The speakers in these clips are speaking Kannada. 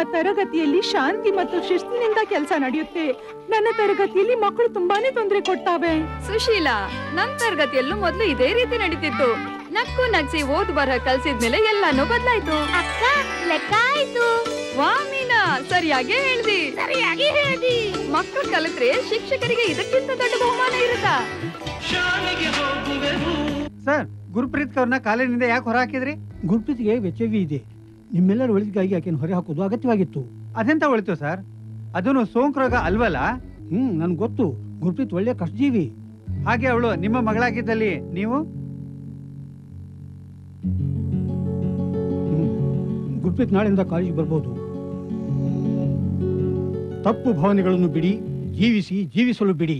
ತರಗತಿಯಲ್ಲಿ ಶಾಂತಿ ಮತ್ತು ಶಿಸ್ತಿನಿಂದ ಕೆಲಸ ನಡೆಯುತ್ತೆ ನನ್ನ ತರಗತಿಯಲ್ಲಿ ಮಕ್ಕಳು ತುಂಬಾನೇ ತೊಂದರೆ ಕೊಡ್ತಾವೆ ಸುಶೀಲಾ ನಮ್ ತರಗತಿಯಲ್ಲೂ ಮೊದ್ಲು ಇದೇ ರೀತಿ ನಡೀತಿತ್ತು ನಕ್ಕು ನಗ್ಸಿ ಓದ್ ಬರಹ ಕಲ್ಸಿದ್ಮೇಲೆ ಎಲ್ಲಾನು ಬದ್ಲಾಯ್ತು ಅಕ್ಕ ಲೆಕ್ಕ ಆಯ್ತು ವಾ ಮೀನಾ ಸರಿಯಾಗಿ ಹೇಳ್ದಿ ಸರಿಯಾಗಿ ಹೇಳ್ದಿ ಮಕ್ಕಳು ಕಲಿತ್ರೆ ಶಿಕ್ಷಕರಿಗೆ ಇದಕ್ಕಿಂತ ದೊಡ್ಡ ಬಹುಮಾನ ಇರುತ್ತಾ ಸರ್ ಗುರುಪ್ರೀತ್ ಅವ್ರನ್ನ ಕಾಲೇಜಿನಿಂದ ಯಾಕೆ ಹೊರ ಹಾಕಿದ್ರಿ ಗುರುಪ್ರೀತಿಗೆ ವೆಚ್ಚವೇ ಇದೆ ನಿಮ್ಮೆಲ್ಲರ ಒಳಿತಿಗಾಗಿ ಆಕೆಯನ್ನು ಹೊರೆ ಹಾಕೋದು ಅಗತ್ಯವಾಗಿತ್ತು ಅದೆಂತ ಉಳಿತು ಸರ್ ಅದನ್ನು ಸೋಂಕು ರೋಗ ಅಲ್ವಲ್ಲ ಹ್ಮ್ ನನ್ಗೆ ಗೊತ್ತು ಗುರುಪ್ರೀತ್ ಒಳ್ಳೆ ಕಷ್ಟಜೀವಿ ಹಾಗೆ ಅವಳು ನಿಮ್ಮ ಮಗಳಾಗಿದ್ದಲ್ಲಿ ನೀವು ಹ್ಮ್. ಗುರುಪ್ರೀತ್ ನಾಳೆಯಿಂದ ಕಾಲೇಜಿಗೆ ಬರ್ಬೋದು ತಪ್ಪು ಭಾವನೆಗಳನ್ನು ಬಿಡಿ ಜೀವಿಸಿ ಜೀವಿಸಲು ಬಿಡಿ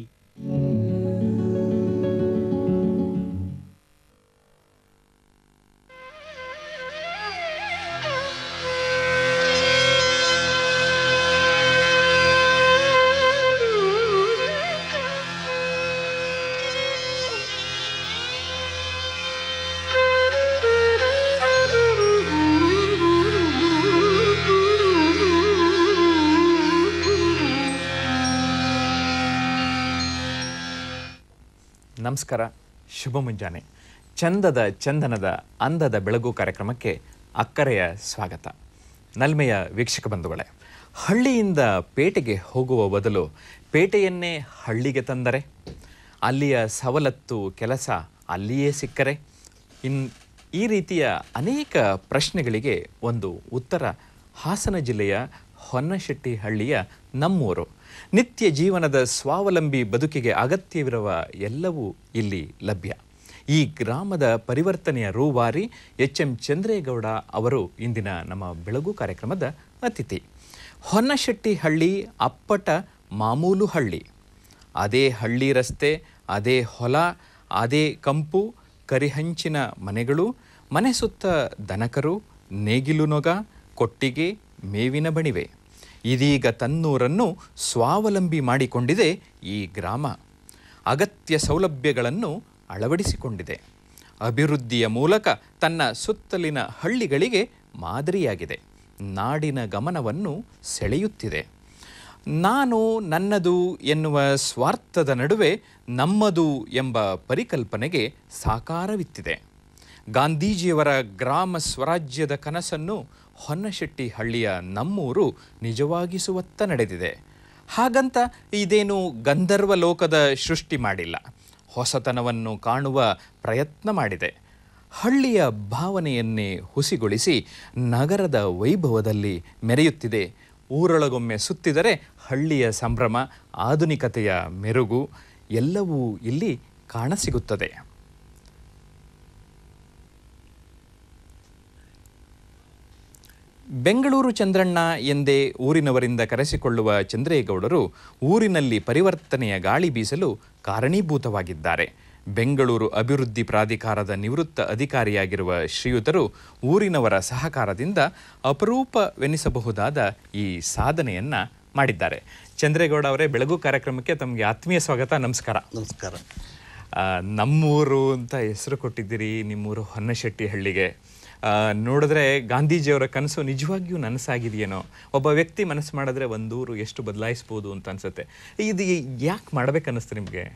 ನಮಸ್ಕಾರ ಶುಭ ಮುಂಜಾನೆ ಚಂದದ ಚಂದನದ ಅಂದದ ಬೆಳಗು ಕಾರ್ಯಕ್ರಮಕ್ಕೆ ಅಕ್ಕರೆಯ ಸ್ವಾಗತ ನಲ್ಮೆಯ ವೀಕ್ಷಕ ಬಂಧುಗಳೇ ಹಳ್ಳಿಯಿಂದ ಪೇಟೆಗೆ ಹೋಗುವ ಬದಲು ಪೇಟೆಯನ್ನೇ ಹಳ್ಳಿಗೆ ತಂದರೆ ಅಲ್ಲಿಯ ಸವಲತ್ತು ಕೆಲಸ ಅಲ್ಲಿಯೇ ಸಿಕ್ಕರೆ ಇನ್ ಈ ರೀತಿಯ ಅನೇಕ ಪ್ರಶ್ನೆಗಳಿಗೆ ಒಂದು ಉತ್ತರ ಹಾಸನ ಜಿಲ್ಲೆಯ ಹೊನ್ನಶೆಟ್ಟಿ ಹಳ್ಳಿಯ ನಮ್ಮೂರು ನಿತ್ಯ ಜೀವನದ ಸ್ವಾವಲಂಬಿ ಬದುಕಿಗೆ ಅಗತ್ಯವಿರುವ ಎಲ್ಲವೂ ಇಲ್ಲಿ ಲಭ್ಯ ಈ ಗ್ರಾಮದ ಪರಿವರ್ತನೆಯ ರೂವಾರಿ ಎಚ್ ಎಂ ಚಂದ್ರೇಗೌಡ ಅವರು ಇಂದಿನ ನಮ್ಮ ಬೆಳಗು ಕಾರ್ಯಕ್ರಮದ ಅತಿಥಿ ಹೊನ್ನಶೆಟ್ಟಿ ಹಳ್ಳಿ ಅಪ್ಪಟ ಮಾಮೂಲು ಹಳ್ಳಿ ಅದೇ ಹಳ್ಳಿ ರಸ್ತೆ ಅದೇ ಹೊಲ ಅದೇ ಕಂಪು ಕರಿಹಂಚಿನ ಮನೆಗಳು ಮನೆ ಸುತ್ತ ದನಕರು ನೇಗಿಲು ನೊಗ ಕೊಟ್ಟಿಗೆ ಮೇವಿನ ಬಣಿವೆ ಇದೀಗ ತನ್ನೂರನ್ನು ಸ್ವಾವಲಂಬಿ ಮಾಡಿಕೊಂಡಿದೆ ಈ ಗ್ರಾಮ ಅಗತ್ಯ ಸೌಲಭ್ಯಗಳನ್ನು ಅಳವಡಿಸಿಕೊಂಡಿದೆ ಅಭಿವೃದ್ಧಿಯ ಮೂಲಕ ತನ್ನ ಸುತ್ತಲಿನ ಹಳ್ಳಿಗಳಿಗೆ ಮಾದರಿಯಾಗಿದೆ ನಾಡಿನ ಗಮನವನ್ನು ಸೆಳೆಯುತ್ತಿದೆ ನಾನು ನನ್ನದು ಎನ್ನುವ ಸ್ವಾರ್ಥದ ನಡುವೆ ನಮ್ಮದು ಎಂಬ ಪರಿಕಲ್ಪನೆಗೆ ಸಾಕಾರವಿತ್ತಿದೆ ಗಾಂಧೀಜಿಯವರ ಗ್ರಾಮ ಸ್ವರಾಜ್ಯದ ಕನಸನ್ನು ಹೊನ್ನಶೆಟ್ಟಿ ಹಳ್ಳಿಯ ನಮ್ಮೂರು ನಿಜವಾಗಿಸುವತ್ತ ನಡೆದಿದೆ ಹಾಗಂತ ಇದೇನು ಗಂಧರ್ವ ಲೋಕದ ಸೃಷ್ಟಿ ಮಾಡಿಲ್ಲ ಹೊಸತನವನ್ನು ಕಾಣುವ ಪ್ರಯತ್ನ ಮಾಡಿದೆ ಹಳ್ಳಿಯ ಭಾವನೆಯನ್ನೇ ಹುಸಿಗೊಳಿಸಿ ನಗರದ ವೈಭವದಲ್ಲಿ ಮೆರೆಯುತ್ತಿದೆ ಊರೊಳಗೊಮ್ಮೆ ಸುತ್ತಿದರೆ ಹಳ್ಳಿಯ ಸಂಭ್ರಮ ಆಧುನಿಕತೆಯ ಮೆರುಗು ಎಲ್ಲವೂ ಇಲ್ಲಿ ಕಾಣಸಿಗುತ್ತದೆ ಬೆಂಗಳೂರು ಚಂದ್ರಣ್ಣ ಎಂದೇ ಊರಿನವರಿಂದ ಕರೆಸಿಕೊಳ್ಳುವ ಚಂದ್ರೇಗೌಡರು ಊರಿನಲ್ಲಿ ಪರಿವರ್ತನೆಯ ಗಾಳಿ ಬೀಸಲು ಕಾರಣೀಭೂತವಾಗಿದ್ದಾರೆ ಬೆಂಗಳೂರು ಅಭಿವೃದ್ಧಿ ಪ್ರಾಧಿಕಾರದ ನಿವೃತ್ತ ಅಧಿಕಾರಿಯಾಗಿರುವ ಶ್ರೀಯುತರು ಊರಿನವರ ಸಹಕಾರದಿಂದ ಅಪರೂಪವೆನಿಸಬಹುದಾದ ಈ ಸಾಧನೆಯನ್ನ ಮಾಡಿದ್ದಾರೆ ಚಂದ್ರೇಗೌಡ ಅವರೇ ಬೆಳಗು ಕಾರ್ಯಕ್ರಮಕ್ಕೆ ತಮಗೆ ಆತ್ಮೀಯ ಸ್ವಾಗತ ನಮಸ್ಕಾರ ನಮಸ್ಕಾರ ಆ, ನಮ್ಮೂರು ಅಂತ ಹೆಸರು ಕೊಟ್ಟಿದ್ದೀರಿ ನಿಮ್ಮೂರು ಹೊನ್ನಶೆಟ್ಟಿ ಹಳ್ಳಿಗೆ ಆ, ನೋಡಿದ್ರೆ ಗಾಂಧೀಜಿಯವರ ಕನಸು ನಿಜವಾಗಿಯೂ ನನಸಾಗಿದೆಯೇನೋ ಒಬ್ಬ ವ್ಯಕ್ತಿ ಮನಸ್ಸು ಮಾಡಿದ್ರೆ ಒಂದೂರು ಎಷ್ಟು ಬದಲಾಯಿಸ್ಬೋದು ಅಂತ ಅನ್ಸುತ್ತೆ ಇದು ಯಾಕೆ ಮಾಡ್ಬೇಕನ್ನಿಸ್ತು ನಿಮಗೆ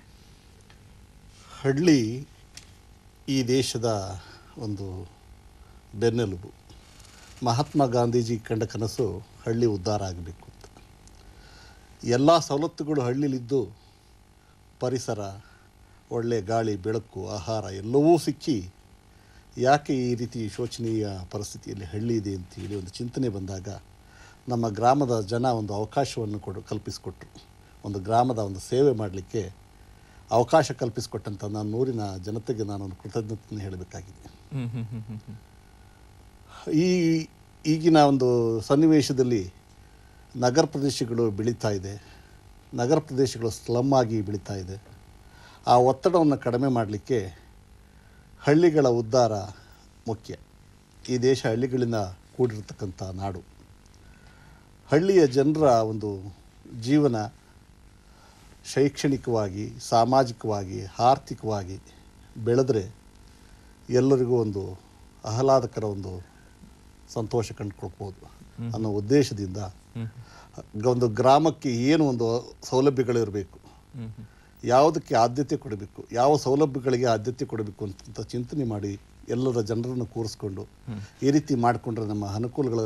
ಹಳ್ಳಿ ಈ ದೇಶದ ಒಂದು ಬೆನ್ನೆಲುಬು ಮಹಾತ್ಮ ಗಾಂಧೀಜಿ ಕಂಡ ಕನಸು ಹಳ್ಳಿ ಉದ್ಧಾರ ಆಗಬೇಕು ಅಂತ ಎಲ್ಲ ಸವಲತ್ತುಗಳು ಹಳ್ಳಿಲಿದ್ದು ಪರಿಸರ ಒಳ್ಳೆ ಗಾಳಿ ಬೆಳಕು ಆಹಾರ ಎಲ್ಲವೂ ಸಿಕ್ಕಿ ಯಾಕೆ ಈ ರೀತಿ ಶೋಚನೀಯ ಪರಿಸ್ಥಿತಿಯಲ್ಲಿ ಹಳ್ಳಿ ಇದೆ ಅಂತೇಳಿ ಒಂದು ಚಿಂತನೆ ಬಂದಾಗ ನಮ್ಮ ಗ್ರಾಮದ ಜನ ಒಂದು ಅವಕಾಶವನ್ನು ಕೊಡು ಕಲ್ಪಿಸಿಕೊಟ್ರು ಒಂದು ಗ್ರಾಮದ ಒಂದು ಸೇವೆ ಮಾಡಲಿಕ್ಕೆ ಅವಕಾಶ ಕಲ್ಪಿಸಿಕೊಟ್ಟಂಥ ನಾನು ನೂರಿನ ಜನತೆಗೆ ನಾನು ಒಂದು ಕೃತಜ್ಞತೆಯನ್ನು ಹೇಳಬೇಕಾಗಿದೆ ಈ ಈಗಿನ ಒಂದು ಸನ್ನಿವೇಶದಲ್ಲಿ ನಗರ ಪ್ರದೇಶಗಳು ಬೆಳೀತಾ ಇದೆ ನಗರ ಪ್ರದೇಶಗಳು ಸ್ಲಮ್ ಆಗಿ ಬೆಳೀತಾ ಇದೆ ಆ ಒತ್ತಡವನ್ನು ಕಡಿಮೆ ಮಾಡಲಿಕ್ಕೆ ಹಳ್ಳಿಗಳ ಉದ್ಧಾರ ಮುಖ್ಯ ಈ ದೇಶ ಹಳ್ಳಿಗಳಿಂದ ಕೂಡಿರತಕ್ಕಂಥ ನಾಡು ಹಳ್ಳಿಯ ಜನರ ಒಂದು ಜೀವನ ಶೈಕ್ಷಣಿಕವಾಗಿ ಸಾಮಾಜಿಕವಾಗಿ ಆರ್ಥಿಕವಾಗಿ ಬೆಳೆದ್ರೆ ಎಲ್ಲರಿಗೂ ಒಂದು ಆಹ್ಲಾದಕರ ಒಂದು ಸಂತೋಷ ಕಂಡುಕೊಳ್ಬೋದು ಅನ್ನೋ ಉದ್ದೇಶದಿಂದ ಒಂದು ಗ್ರಾಮಕ್ಕೆ ಏನು ಒಂದು ಸೌಲಭ್ಯಗಳಿರಬೇಕು ಯಾವುದಕ್ಕೆ ಆದ್ಯತೆ ಕೊಡಬೇಕು ಯಾವ ಸೌಲಭ್ಯಗಳಿಗೆ ಆದ್ಯತೆ ಕೊಡಬೇಕು ಅಂತ ಚಿಂತನೆ ಮಾಡಿ ಎಲ್ಲರ ಜನರನ್ನು ಕೂರಿಸ್ಕೊಂಡು ಈ ರೀತಿ ಮಾಡಿಕೊಂಡ್ರೆ ನಮ್ಮ ಅನುಕೂಲಗಳ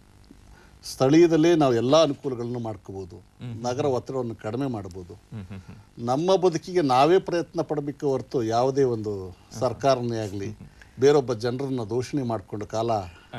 ಸ್ಥಳೀಯದಲ್ಲೇ ನಾವು ಎಲ್ಲ ಅನುಕೂಲಗಳನ್ನು ಮಾಡ್ಕೋಬೋದು ನಗರ ಒತ್ತಡವನ್ನು ಕಡಿಮೆ ಮಾಡ್ಬೋದು ನಮ್ಮ ಬದುಕಿಗೆ ನಾವೇ ಪ್ರಯತ್ನ ಪಡಬೇಕು ಹೊರತು ಯಾವುದೇ ಒಂದು ಸರ್ಕಾರನೇ ಆಗಲಿ ಬೇರೊಬ್ಬ ಜನರನ್ನ ದೂಷಣೆ ಮಾಡಿಕೊಂಡು ಕಾಲ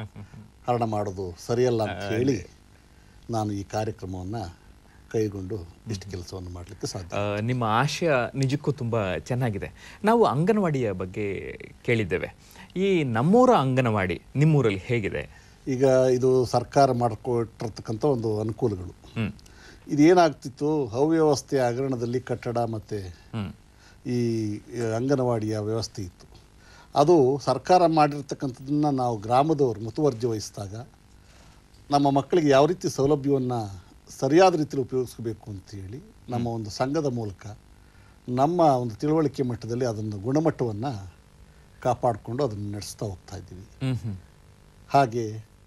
ಹರಣ ಮಾಡೋದು ಸರಿಯಲ್ಲ ಅಂತ ಹೇಳಿ ನಾನು ಈ ಕಾರ್ಯಕ್ರಮವನ್ನು ಕೈಗೊಂಡು ಇಷ್ಟು ಕೆಲಸವನ್ನು ಮಾಡಲಿಕ್ಕೆ ಸಾಧ್ಯ ಆ, ನಿಮ್ಮ ಆಶಯ ನಿಜಕ್ಕೂ ತುಂಬ ಚೆನ್ನಾಗಿದೆ ನಾವು ಅಂಗನವಾಡಿಯ ಬಗ್ಗೆ ಕೇಳಿದ್ದೇವೆ ಈ ನಮ್ಮೂರ ಅಂಗನವಾಡಿ ನಿಮ್ಮೂರಲ್ಲಿ ಹೇಗಿದೆ ಈಗ ಇದು ಸರ್ಕಾರ ಮಾಡಿಕೊಟ್ಟಿರ್ತಕ್ಕಂಥ ಒಂದು ಅನುಕೂಲಗಳು ಹ್ಮ್ ಇದೇನಾಗ್ತಿತ್ತು ಅವ್ಯವಸ್ಥೆಯ ಹಗರಣದಲ್ಲಿ ಕಟ್ಟಡ ಮತ್ತು ಹ್ಮ್ ಈ ಅಂಗನವಾಡಿಯ ವ್ಯವಸ್ಥೆ ಇತ್ತು ಅದು ಸರ್ಕಾರ ಮಾಡಿರ್ತಕ್ಕಂಥದ್ದನ್ನು ನಾವು ಗ್ರಾಮದವರು ಮುತುವರ್ಜಿ ವಹಿಸಿದಾಗ ನಮ್ಮ ಮಕ್ಕಳಿಗೆ ಯಾವ ರೀತಿ ಸೌಲಭ್ಯವನ್ನು ಸರಿಯಾದ ರೀತಿಯಲ್ಲಿ ಉಪಯೋಗಿಸಬೇಕು ಅಂತೇಳಿ ನಮ್ಮ ಒಂದು ಸಂಘದ ಮೂಲಕ ನಮ್ಮ ಒಂದು ತಿಳುವಳಿಕೆ ಮಟ್ಟದಲ್ಲಿ ಅದನ್ನು ಗುಣಮಟ್ಟವನ್ನು ಕಾಪಾಡಿಕೊಂಡು ಅದನ್ನು ನಡೆಸ್ತಾ ಹೋಗ್ತಾ ಇದ್ದೀವಿ ಹ್ಮ್ ಹ್ಮ್ ಹಾಗೆ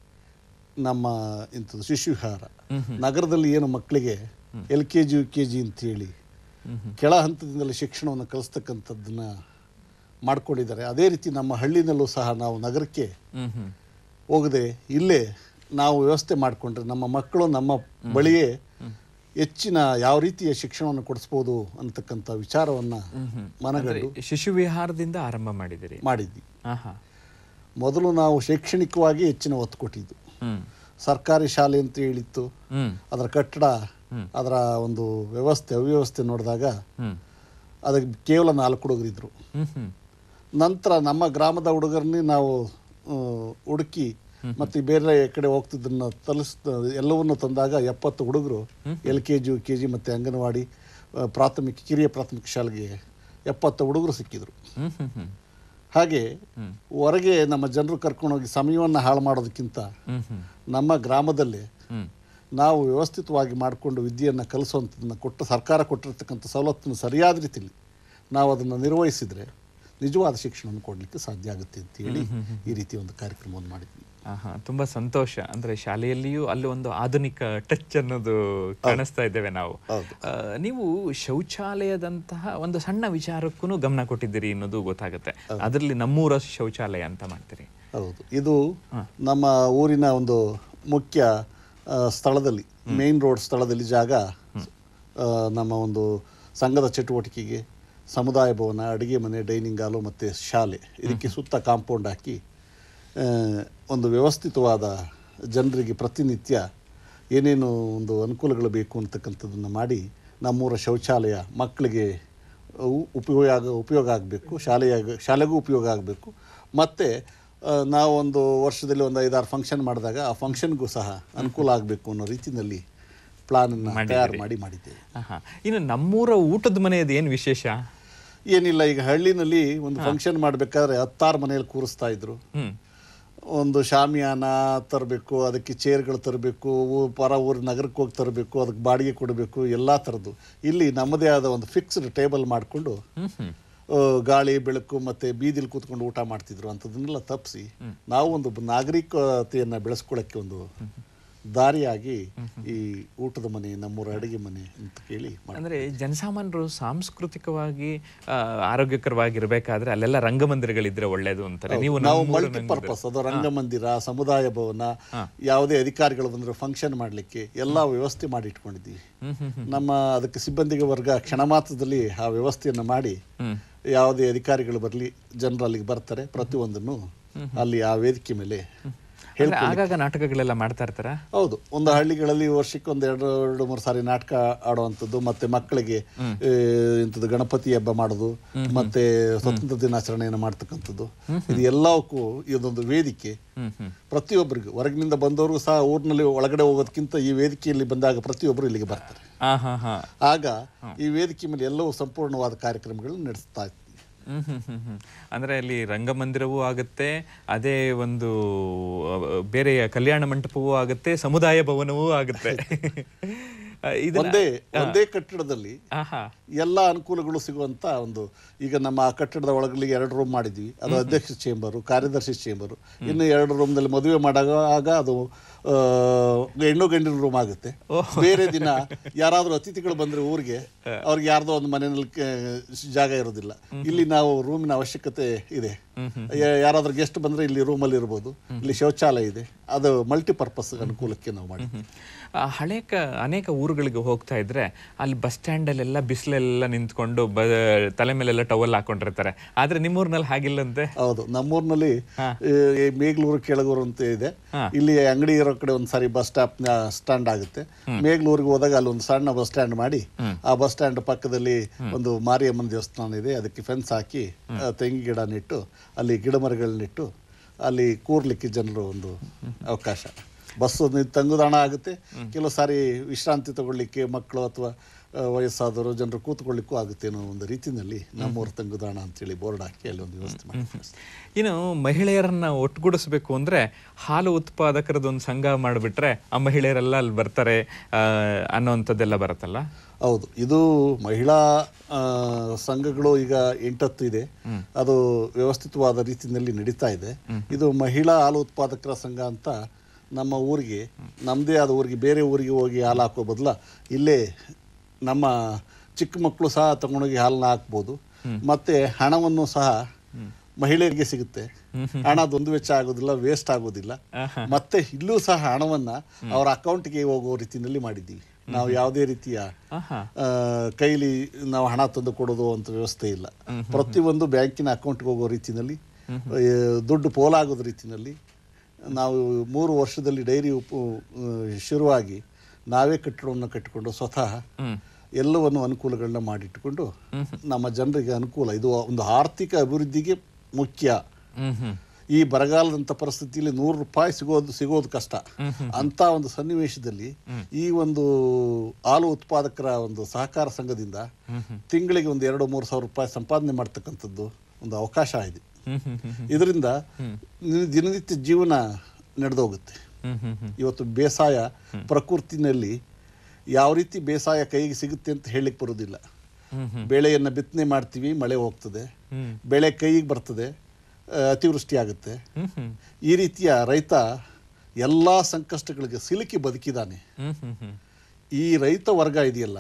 ನಮ್ಮ ಇಂಥದ್ದು ಶಿಶುವಿಹಾರ ನಗರದಲ್ಲಿ ಏನು ಮಕ್ಕಳಿಗೆ L K G U K G ಅಂತೇಳಿ ಕೆಳ ಹಂತದಿಂದಲೇ ಶಿಕ್ಷಣವನ್ನು ಕಲಿಸ್ತಕ್ಕಂಥದ್ದನ್ನ ಮಾಡ್ಕೊಂಡಿದ್ದಾರೆ ಅದೇ ರೀತಿ ನಮ್ಮ ಹಳ್ಳಿನಲ್ಲೂ ಸಹ ನಾವು ನಗರಕ್ಕೆ ಹ್ಮ್ ಹ್ಮ್ ಹೋಗದೆ ಇಲ್ಲೇ ನಾವು ವ್ಯವಸ್ಥೆ ಮಾಡಿಕೊಂಡ್ರೆ ನಮ್ಮ ಮಕ್ಕಳು ನಮ್ಮ ಬಳಿಯೇ ಹೆಚ್ಚಿನ ಯಾವ ರೀತಿಯ ಶಿಕ್ಷಣವನ್ನು ಕೊಡಿಸ್ಬೋದು ಅಂತಕ್ಕಂಥ ವಿಚಾರವನ್ನು ಮನಗಂಡು ಶಿಶು ವಿಹಾರದಿಂದ ಆರಂಭ ಮಾಡಿದಿರಿ ಮಾಡಿದ್ವಿ ಆಹಾ ಮೊದಲು ನಾವು ಶೈಕ್ಷಣಿಕವಾಗಿ ಹೆಚ್ಚಿನ ಒತ್ತು ಕೊಟ್ಟಿದ್ದು ಹ್ಮ್ ಸರ್ಕಾರಿ ಶಾಲೆ ಅಂತ ಹೇಳಿತ್ತು ಹ್ಮ್ ಅದರ ಕಟ್ಟಡ ಅದರ ಒಂದು ವ್ಯವಸ್ಥೆ ಅವ್ಯವಸ್ಥೆ ನೋಡಿದಾಗ ಹ್ಮ್ ಅದಕ್ಕೆ ಕೇವಲ ನಾಲ್ಕು ಹುಡುಗರಿದ್ರು ಹ್ಮ್ ಹ್ಮ್ ನಂತರ ನಮ್ಮ ಗ್ರಾಮದ ಹುಡುಗರನ್ನೇ ನಾವು ಆ, ಹುಡುಕಿ ಮತ್ತು ಬೇರೆ ಕಡೆ ಹೋಗ್ತಿದ್ದನ್ನ ತಲುಸ್ ಎಲ್ಲವನ್ನೂ ತಂದಾಗ ಎಪ್ಪತ್ತು ಹುಡುಗರು L K G U K G ಮತ್ತು ಅಂಗನವಾಡಿ ಆ, ಪ್ರಾಥಮಿಕ ಕಿರಿಯ ಪ್ರಾಥಮಿಕ ಶಾಲೆಗೆ ಎಪ್ಪತ್ತು ಹುಡುಗರು ಸಿಕ್ಕಿದ್ರು ಹ್ಮ್ ಹ್ಮ್ ಹ್ಮ್ ಹಾಗೆ ಹೊರಗೆ ನಮ್ಮ ಜನರು ಕರ್ಕೊಂಡೋಗಿ ಸಮಯವನ್ನು ಹಾಳು ಮಾಡೋದಕ್ಕಿಂತ ಹ್ಮ್ ಹ್ಮ್ ನಮ್ಮ ಗ್ರಾಮದಲ್ಲೇ ಹ್ಮ್ ನಾವು ವ್ಯವಸ್ಥಿತವಾಗಿ ಮಾಡಿಕೊಂಡು ವಿದ್ಯೆಯನ್ನು ಕಲಿಸುವಂಥದ್ದನ್ನು ಕೊಟ್ಟು ಸರ್ಕಾರ ಕೊಟ್ಟಿರ್ತಕ್ಕಂಥ ಸವಲತ್ತನ್ನು ಸರಿಯಾದ ರೀತಿಯಲ್ಲಿ ನಾವು ಅದನ್ನು ನಿರ್ವಹಿಸಿದರೆ ನಿಜವಾದ ಶಿಕ್ಷಣವನ್ನು ಕೊಡಲಿಕ್ಕೆ ಸಾಧ್ಯ ಆಗುತ್ತೆ ಅಂತ ಹೇಳಿ ಈ ರೀತಿ ಒಂದು ಕಾರ್ಯಕ್ರಮವನ್ನು ಮಾಡಿದ್ವಿ ಆಹಾ ತುಂಬಾ ಸಂತೋಷ ಅಂದ್ರೆ ಶಾಲೆಯಲ್ಲಿಯೂ ಅಲ್ಲಿ ಒಂದು ಆಧುನಿಕ ಟಚ್ ಅನ್ನೋದು ಕಾಣಿಸ್ತಾ ಇದ್ದೇವೆ ನಾವು ಹೌದು. ಆ, ನೀವು ಶೌಚಾಲಯದಂತಹ ಒಂದು ಸಣ್ಣ ವಿಚಾರಕ್ಕೂ ಗಮನ ಕೊಟ್ಟಿದ್ದೀರಿ ಅನ್ನೋದು ಗೊತ್ತಾಗುತ್ತೆ ಅದರಲ್ಲಿ ನಮ್ಮೂರ ಶೌಚಾಲಯ ಅಂತ ಮಾಡ್ತೀರಿ ಹೌದು ಇದು ನಮ್ಮ ಊರಿನ ಒಂದು ಮುಖ್ಯ ಆ, ಸ್ಥಳದಲ್ಲಿ ಮೇನ್ ರೋಡ್ ಸ್ಥಳದಲ್ಲಿ ಜಾಗ ಆ, ನಮ್ಮ ಒಂದು ಸಂಘದ ಚಟುವಟಿಕೆಗೆ ಸಮುದಾಯ ಭವನ ಅಡುಗೆ ಮನೆ ಡೈನಿಂಗ್ ಹಾಲು ಮತ್ತು ಶಾಲೆ ಇದಕ್ಕೆ ಸುತ್ತ ಕಾಂಪೌಂಡ್ ಹಾಕಿ ಆ, ಒಂದು ವ್ಯವಸ್ಥಿತವಾದ ಜನರಿಗೆ ಪ್ರತಿನಿತ್ಯ ಏನೇನು ಒಂದು ಅನುಕೂಲಗಳು ಬೇಕು ಅಂತಕ್ಕಂಥದ್ದನ್ನು ಮಾಡಿ ನಮ್ಮೂರ ಶೌಚಾಲಯ ಮಕ್ಕಳಿಗೆ ಉ- ಉಪಯೋಗ ಆಗ ಉಪಯೋಗ ಆಗಬೇಕು ಶಾಲೆಯ ಶಾಲೆಗೂ ಉಪಯೋಗ ಆಗಬೇಕು ಮತ್ತು ನಾವೊಂದು ವರ್ಷದಲ್ಲಿ ಒಂದು ಐದಾರು ಫಂಕ್ಷನ್ ಮಾಡಿದಾಗ ಆ ಫಂಕ್ಷನ್ಗೂ ಸಹ ಅನುಕೂಲ ಆಗಬೇಕು ಅನ್ನೋ ರೀತಿಯಲ್ಲಿ ಪ್ಲಾನನ್ನು ತಯಾರು ಮಾಡಿ ಮಾಡಿದ್ದೇವೆ ಆಹಾ ಇನ್ನು ನಮ್ಮೂರ ಊಟದ ಮನೆಯದು ಏನು ವಿಶೇಷ ಏನಿಲ್ಲ ಈಗ ಹಳ್ಳಿನಲ್ಲಿ ಒಂದು ಫಂಕ್ಷನ್ ಮಾಡಬೇಕಾದ್ರೆ ಹತ್ತಾರು ಮನೆಯಲ್ಲಿ ಕೂರಿಸ್ತಾ ಇದ್ರು ಹ್ಮ್ ಒಂದು ಶಾಮಿಯಾನ ತರಬೇಕು ಅದಕ್ಕೆ ಚೇರ್ಗಳು ತರಬೇಕು ಪರ ಊರು ನಗರಕ್ಕೆ ಹೋಗಿ ತರಬೇಕು ಅದಕ್ಕೆ ಬಾಡಿಗೆ ಕೊಡಬೇಕು ಎಲ್ಲ ಥರದ್ದು ಇಲ್ಲಿ ನಮ್ಮದೇ ಆದ ಒಂದು ಫಿಕ್ಸ್ಡ್ ಟೇಬಲ್ ಮಾಡಿಕೊಂಡು ಹ್ಮ್ ಹ್ಮ್ ಗಾಳಿ ಬೆಳಕು ಮತ್ತು ಬೀದಿಲಿ ಕೂತ್ಕೊಂಡು ಊಟ ಮಾಡ್ತಿದ್ರು ಅಂಥದ್ದನ್ನೆಲ್ಲ ತಪ್ಪಿಸಿ ನಾವು ಒಂದು ನಾಗರಿಕತೆಯನ್ನು ಬೆಳೆಸ್ಕೊಳ್ಳೋಕ್ಕೆ ಒಂದು ದಾರಿಯಾಗಿ ಈ ಊಟದ ಮನೆ ನಮ್ಮೂರ ಅಡುಗೆ ಮನೆ ಅಂತ ಕೇಳಿ ಮಾಡಿ ಅಂದ್ರೆ ಜನಸಾಮಾನ್ಯರು ಸಾಂಸ್ಕೃತಿಕವಾಗಿ ಆ, ಆರೋಗ್ಯಕರವಾಗಿರ್ಬೇಕಾದ್ರೆ ಅಲ್ಲೆಲ್ಲ ರಂಗಮಂದಿರಗಳಿದ್ರೆ ಒಳ್ಳೇದು ಅಂತಾರೆ ನೀವು ನಾವು ನಮ್ಮೂರ ಮಲ್ಟಿ ರಂಗಮಂದಿರ- ಪರ್ಪಸ್ ಅದು ರಂಗಮಂದಿರ ಸಮುದಾಯ ಭವನ ಯಾವುದೇ ಅಧಿಕಾರಿಗಳು ಬಂದ್ರೆ ಫಂಕ್ಷನ್ ಮಾಡಲಿಕ್ಕೆ ಎಲ್ಲ ವ್ಯವಸ್ಥೆ ಮಾಡಿ ಇಟ್ಕೊಂಡಿದ್ದೀವಿ ಹ್ಮ್ ಹ್ಮ್ ನಮ್ಮ ಅದಕ್ಕೆ ಸಿಬ್ಬಂದಿಗೆ ವರ್ಗ ಕ್ಷಣ ಮಾತ್ರದಲ್ಲಿ ಆ ವ್ಯವಸ್ಥೆಯನ್ನು ಮಾಡಿ ಯಾವುದೇ ಅಧಿಕಾರಿಗಳು ಬರಲಿ ಜನರು ಅಲ್ಲಿಗೆ ಬರ್ತಾರೆ ಪ್ರತಿಯೊಂದನ್ನು ಅಲ್ಲಿ ಆ ವೇದಿಕೆ ಮೇಲೆ ಅಂದ್ರೆ ಆಗಾಗ ನಾಟಕಗಳೆಲ್ಲ ಮಾಡ್ತಾ ಇರ್ತಾರ ಹೌದು ಒಂದು ಹಳ್ಳಿಗಳಲ್ಲಿ ವರ್ಷಕ್ಕೆ ಒಂದು ಎರಡು ಎರಡು ಮೂರು ಸಾರಿ ನಾಟಕ ಆಡುವಂಥದ್ದು ಮತ್ತೆ ಮಕ್ಕಳಿಗೆ ಆ, ಇಂಥದ್ದು ಗಣಪತಿ ಹಬ್ಬ ಮಾಡೋದು ಮತ್ತೆ ಸ್ವತಂತ್ರ ದಿನಾಚರಣೆಯನ್ನು ಮಾಡ್ತಕ್ಕಂಥದ್ದು ಇದು ಎಲ್ಲವಕ್ಕೂ ಇದೊಂದು ವೇದಿಕೆ ಹ್ಮ್ ಹ್ಮ್ ಪ್ರತಿಯೊಬ್ಬರಿಗೂ ಹೊರಗಿನಿಂದ ಬಂದವರು ಸಹ ಊರಿನಲ್ಲಿ ಒಳಗಡೆ ಹೋಗೋದಕ್ಕಿಂತ ಈ ವೇದಿಕೆಯಲ್ಲಿ ಬಂದಾಗ ಪ್ರತಿಯೊಬ್ಬರು ಇಲ್ಲಿಗೆ ಬರ್ತಾರೆ ಆ ಹಾ ಹಾ ಆಗ ಈ ವೇದಿಕೆ ಮೇಲೆ ಎಲ್ಲವೂ ಸಂಪೂರ್ಣವಾದ ಕಾರ್ಯಕ್ರಮಗಳನ್ನು ನಡೆಸ್ತಾ ಇರ್ತೀವಿ ಹ್ಮ್ ಹ್ಮ್ ಹ್ಮ್ ಹ್ಮ್. ಅಂದ್ರೆ ಅಲ್ಲಿ ರಂಗಮಂದಿರವೂ ಆಗುತ್ತೆ ಅದೇ ಒಂದು ಅ, ಬೇರೆ ಕಲ್ಯಾಣ ಮಂಟಪವೂ ಆಗುತ್ತೆ ಸಮುದಾಯ ಭವನವೂ ಆಗುತ್ತೆ ಆ, ಇದನ್ನ ಒಂದೇ ಒಂದೇ ಕಟ್ಟಡದಲ್ಲಿ ಆಹಾ ಎಲ್ಲ ಅನುಕೂಲಗಳು ಸಿಗುವಂತ ಒಂದು ಈಗ ನಮ್ಮ ಆ ಕಟ್ಟಡದ ಒಳಗಡೆ ಎರಡು ರೂಮ್ ಮಾಡಿದ್ವಿ ಅದು ಅಧ್ಯಕ್ಷ ಚೇಂಬರು ಕಾರ್ಯದರ್ಶಿ ಚೇಂಬರು ಇನ್ನು ಎರಡು ರೂಮ್ನಲ್ಲಿ ಮದುವೆ ಮಾಡಾಗ ಆಗ ಅದು ಆ, ಹೆಣ್ಣು ಗಂಡಿನ ರೂಮ್ ಆಗುತ್ತೆ ಬೇರೆ ದಿನ ಯಾರಾದರೂ ಅತಿಥಿಗಳು ಬಂದರೆ ಊರಿಗೆ ಅವ್ರಿಗೆ ಯಾರ್ದೋ ಒಂದು ಮನೆಯಲ್ಲಿ ಕ- ಜಾಗ ಇರೋದಿಲ್ಲ ಇಲ್ಲಿ ನಾವು ರೂಮಿನ ಅವಶ್ಯಕತೆ ಇದೆ ಯಾ- ಯಾರಾದ್ರೂ ಗೆಸ್ಟ್ ಬಂದರೆ ಇಲ್ಲಿ ರೂಮಲ್ಲಿ ಇರ್ಬೋದು ಇಲ್ಲಿ ಶೌಚಾಲಯ ಇದೆ ಅದು ಮಲ್ಟಿಪರ್ಪಸ್ ಅನುಕೂಲಕ್ಕೆ ನಾವು ಮಾಡಿದ್ದೀವಿ ಆ, ಹಳೆ ಕ ಅನೇಕ ಊರುಗಳಿಗೆ ಹೋಗ್ತಾ ಇದ್ರೆ ಅಲ್ಲಿ ಬಸ್ ಸ್ಟ್ಯಾಂಡಲ್ಲೆಲ್ಲ ಬಿಸಿಲೆಲ್ಲ ನಿಂತ್ಕೊಂಡು ಬ ತಲೆ ಮೇಲೆಲ್ಲ ಟವಲ್ ಹಾಕೊಂಡಿರ್ತಾರೆ ಆದ್ರೆ ನಿಮ್ಮೂರ್ನಲ್ಲಿ ಹಾಗಿಲ್ಲಂತೆ ಹೌದು ನಮ್ಮೂರಿನಲ್ಲಿ ಮೇಗ್ಲೂರು ಕೆಳಗೂರು ಅಂತ ಇದೆ ಹಾ. ಇಲ್ಲಿ ಅಂಗಡಿ ಇರೋ ಕಡೆ ಒಂದು ಸಾರಿ ಬಸ್ ಸ್ಟಾಪ್ ಸ್ಟ್ಯಾಂಡ್ ಆಗುತ್ತೆ ಮೇಗ್ಲೂರಿಗೆ ಹೋದಾಗ ಅಲ್ಲಿ ಒಂದು ಸಣ್ಣ ಬಸ್ ಸ್ಟ್ಯಾಂಡ್ ಮಾಡಿ ಆ ಬಸ್ ಸ್ಟ್ಯಾಂಡ್ ಪಕ್ಕದಲ್ಲಿ ಒಂದು ಮಾರಿಯಮ್ಮನ ದೇವಸ್ಥಾನ ಇದೆ ಅದಕ್ಕೆ ಫೆನ್ಸ್ ಹಾಕಿ ಆ, ತೆಂಗಿನ ಗಿಡ ನೆಟ್ಟು ಅಲ್ಲಿ ಗಿಡ ಮರಗಳನ್ನಿಟ್ಟು ಅಲ್ಲಿ ಕೂರ್ಲಿಕ್ಕೆ ಜನರು ಒಂದು ಅವಕಾಶ ಬಸ್ ತಂಗುದಾಣ ಆಗುತ್ತೆ ಕೆಲವು ಸಾರಿ ವಿಶ್ರಾಂತಿ ತಗೊಳ್ಳಿಕ್ಕೆ ಮಕ್ಕಳು ಅಥವಾ ಆ, ವಯಸ್ಸಾದವರು ಜನರು ಕೂತ್ಕೊಳ್ಳಿಕ್ಕೂ ಆಗುತ್ತೆ ಅನ್ನೋ ಒಂದು ರೀತಿಯಲ್ಲಿ ನಮ್ಮೂರ ತಂಗುದಾಣ ಅಂತೇಳಿ ಬೋರ್ಡ್ ಹಾಕಿ ಅಲ್ಲಿ ಒಂದು ವ್ಯವಸ್ಥೆ ಮಾಡ್ತೀವಿ ಇನ್ನು ಮಹಿಳೆಯರನ್ನ ಒಟ್ಟುಗೂಡಿಸ್ಬೇಕು ಅಂದ್ರೆ ಹಾಲು ಉತ್ಪಾದಕರದ್ದು ಒಂದು ಸಂಘ ಮಾಡಿಬಿಟ್ರೆ ಆ ಮಹಿಳೆಯರೆಲ್ಲ ಅಲ್ಲಿ ಬರ್ತಾರೆ ಆ, ಅನ್ನೋವಂಥದ್ದೆಲ್ಲ ಬರುತ್ತಲ್ಲ ಹೌದು ಇದು ಮಹಿಳಾ ಆ, ಸಂಘಗಳು ಈಗ ಎಂಟತ್ತು ಇದೆ ಅದು ವ್ಯವಸ್ಥಿತವಾದ ರೀತಿಯಲ್ಲಿ ನಡೀತಾ ಇದೆ ಇದು ಮಹಿಳಾ ಹಾಲು ಉತ್ಪಾದಕರ ಸಂಘ ಅಂತ ನಮ್ಮ ಊರಿಗೆ ನಮ್ಮದೇ ಆದ ಊರಿಗೆ ಬೇರೆ ಊರಿಗೆ ಹೋಗಿ ಹಾಲು ಹಾಕೋ ಬದಲ ಇಲ್ಲೇ ನಮ್ಮ ಚಿಕ್ಕ ಮಕ್ಕಳು ಸಹ ತಗೊಂಡೋಗಿ ಹಾಲನ್ನ ಹಾಕ್ಬೋದು ಮತ್ತೆ ಹಣವನ್ನು ಸಹ ಮಹಿಳೆಯರಿಗೆ ಸಿಗುತ್ತೆ ಹಣ ದ್ವಂದು ವೆಚ್ಚ ಆಗೋದಿಲ್ಲ ವೇಸ್ಟ್ ಆಗೋದಿಲ್ಲ ಮತ್ತೆ ಇಲ್ಲೂ ಸಹ ಹಣವನ್ನ ಅವರ ಅಕೌಂಟ್ಗೆ ಹೋಗೋ ರೀತಿಯಲ್ಲಿ ಮಾಡಿದ್ದೀವಿ ನಾವು ಯಾವುದೇ ರೀತಿಯ ಆಹಾ. ಆ, ಕೈಲಿ ನಾವು ಹಣ ತಂದು ಕೊಡೋದು ಅಂತ ವ್ಯವಸ್ಥೆ ಇಲ್ಲ ಪ್ರತಿಯೊಂದು ಬ್ಯಾಂಕಿನ ಅಕೌಂಟ್ಗೆ ಹೋಗೋ ರೀತಿಯಲ್ಲಿ ಆ, ದುಡ್ಡು ಪೋಲಾಗೋದ ರೀತಿಯಲ್ಲಿ ನಾವು ಮೂರು ವರ್ಷದಲ್ಲಿ ಡೈರಿ ಉಪು ಆ, ಶುರುವಾಗಿ ನಾವೇ ಕಟ್ಟಡವನ್ನು ಕಟ್ಟಿಕೊಂಡು ಸ್ವತಃ ಎಲ್ಲವನ್ನು ಅನುಕೂಲಗಳನ್ನ ಮಾಡಿಟ್ಟುಕೊಂಡು ನಮ್ಮ ಜನರಿಗೆ ಅನುಕೂಲ ಇದು ಒಂದು ಆರ್ಥಿಕ ಅಭಿವೃದ್ಧಿಗೆ ಮುಖ್ಯ ಹ್ಮ್ ಹ್ಮ್ ಈ ಬರಗಾಲದಂಥ ಪರಿಸ್ಥಿತಿಯಲ್ಲಿ ನೂರು ರೂಪಾಯಿ ಸಿಗೋದು ಸಿಗೋದು ಕಷ್ಟ ಅಂತ ಒಂದು ಸನ್ನಿವೇಶದಲ್ಲಿ ಈ ಒಂದು ಹಾಲು ಉತ್ಪಾದಕರ ಒಂದು ಸಹಕಾರ ಸಂಘದಿಂದ ತಿಂಗಳಿಗೆ ಒಂದು ಎರಡು ಮೂರು ಸಾವಿರ ರೂಪಾಯಿ ಸಂಪಾದನೆ ಮಾಡ್ತಕ್ಕಂಥದ್ದು ಒಂದು ಅವಕಾಶ ಇದೆ ಇದರಿಂದ ನಿ- ದಿನನಿತ್ಯ ಜೀವನ ನಡೆದೋಗುತ್ತೆ ಹ್ಮ್ ಹ್ಮ್ ಹ್ಮ್ ಇವತ್ತು ಬೇಸಾಯ ಪ್ರಕೃತಿನಲ್ಲಿ ಯಾವ ರೀತಿ ಬೇಸಾಯ ಕೈಗೆ ಸಿಗುತ್ತೆ ಅಂತ ಹೇಳಲಿಕ್ಕೆ ಬರೋದಿಲ್ಲ ಬೆಳೆಯನ್ನು ಬಿತ್ತನೆ ಮಾಡ್ತೀವಿ ಮಳೆ ಹೋಗ್ತದೆ ಬೆಳೆ ಕೈಗೆ ಬರ್ತದೆ ಆ, ಅತಿವೃಷ್ಟಿ ಆಗುತ್ತೆ ಹ್ಮ್ ಹ್ಮ್ ಈ ರೀತಿಯ ರೈತ ಎಲ್ಲ ಸಂಕಷ್ಟಗಳಿಗೆ ಸಿಲುಕಿ ಬದುಕಿದ್ದಾನೆ ಹ್ಮ್ ಹ್ಮ್ ಹ್ಮ್ ಈ ರೈತ ವರ್ಗ ಇದೆಯಲ್ಲ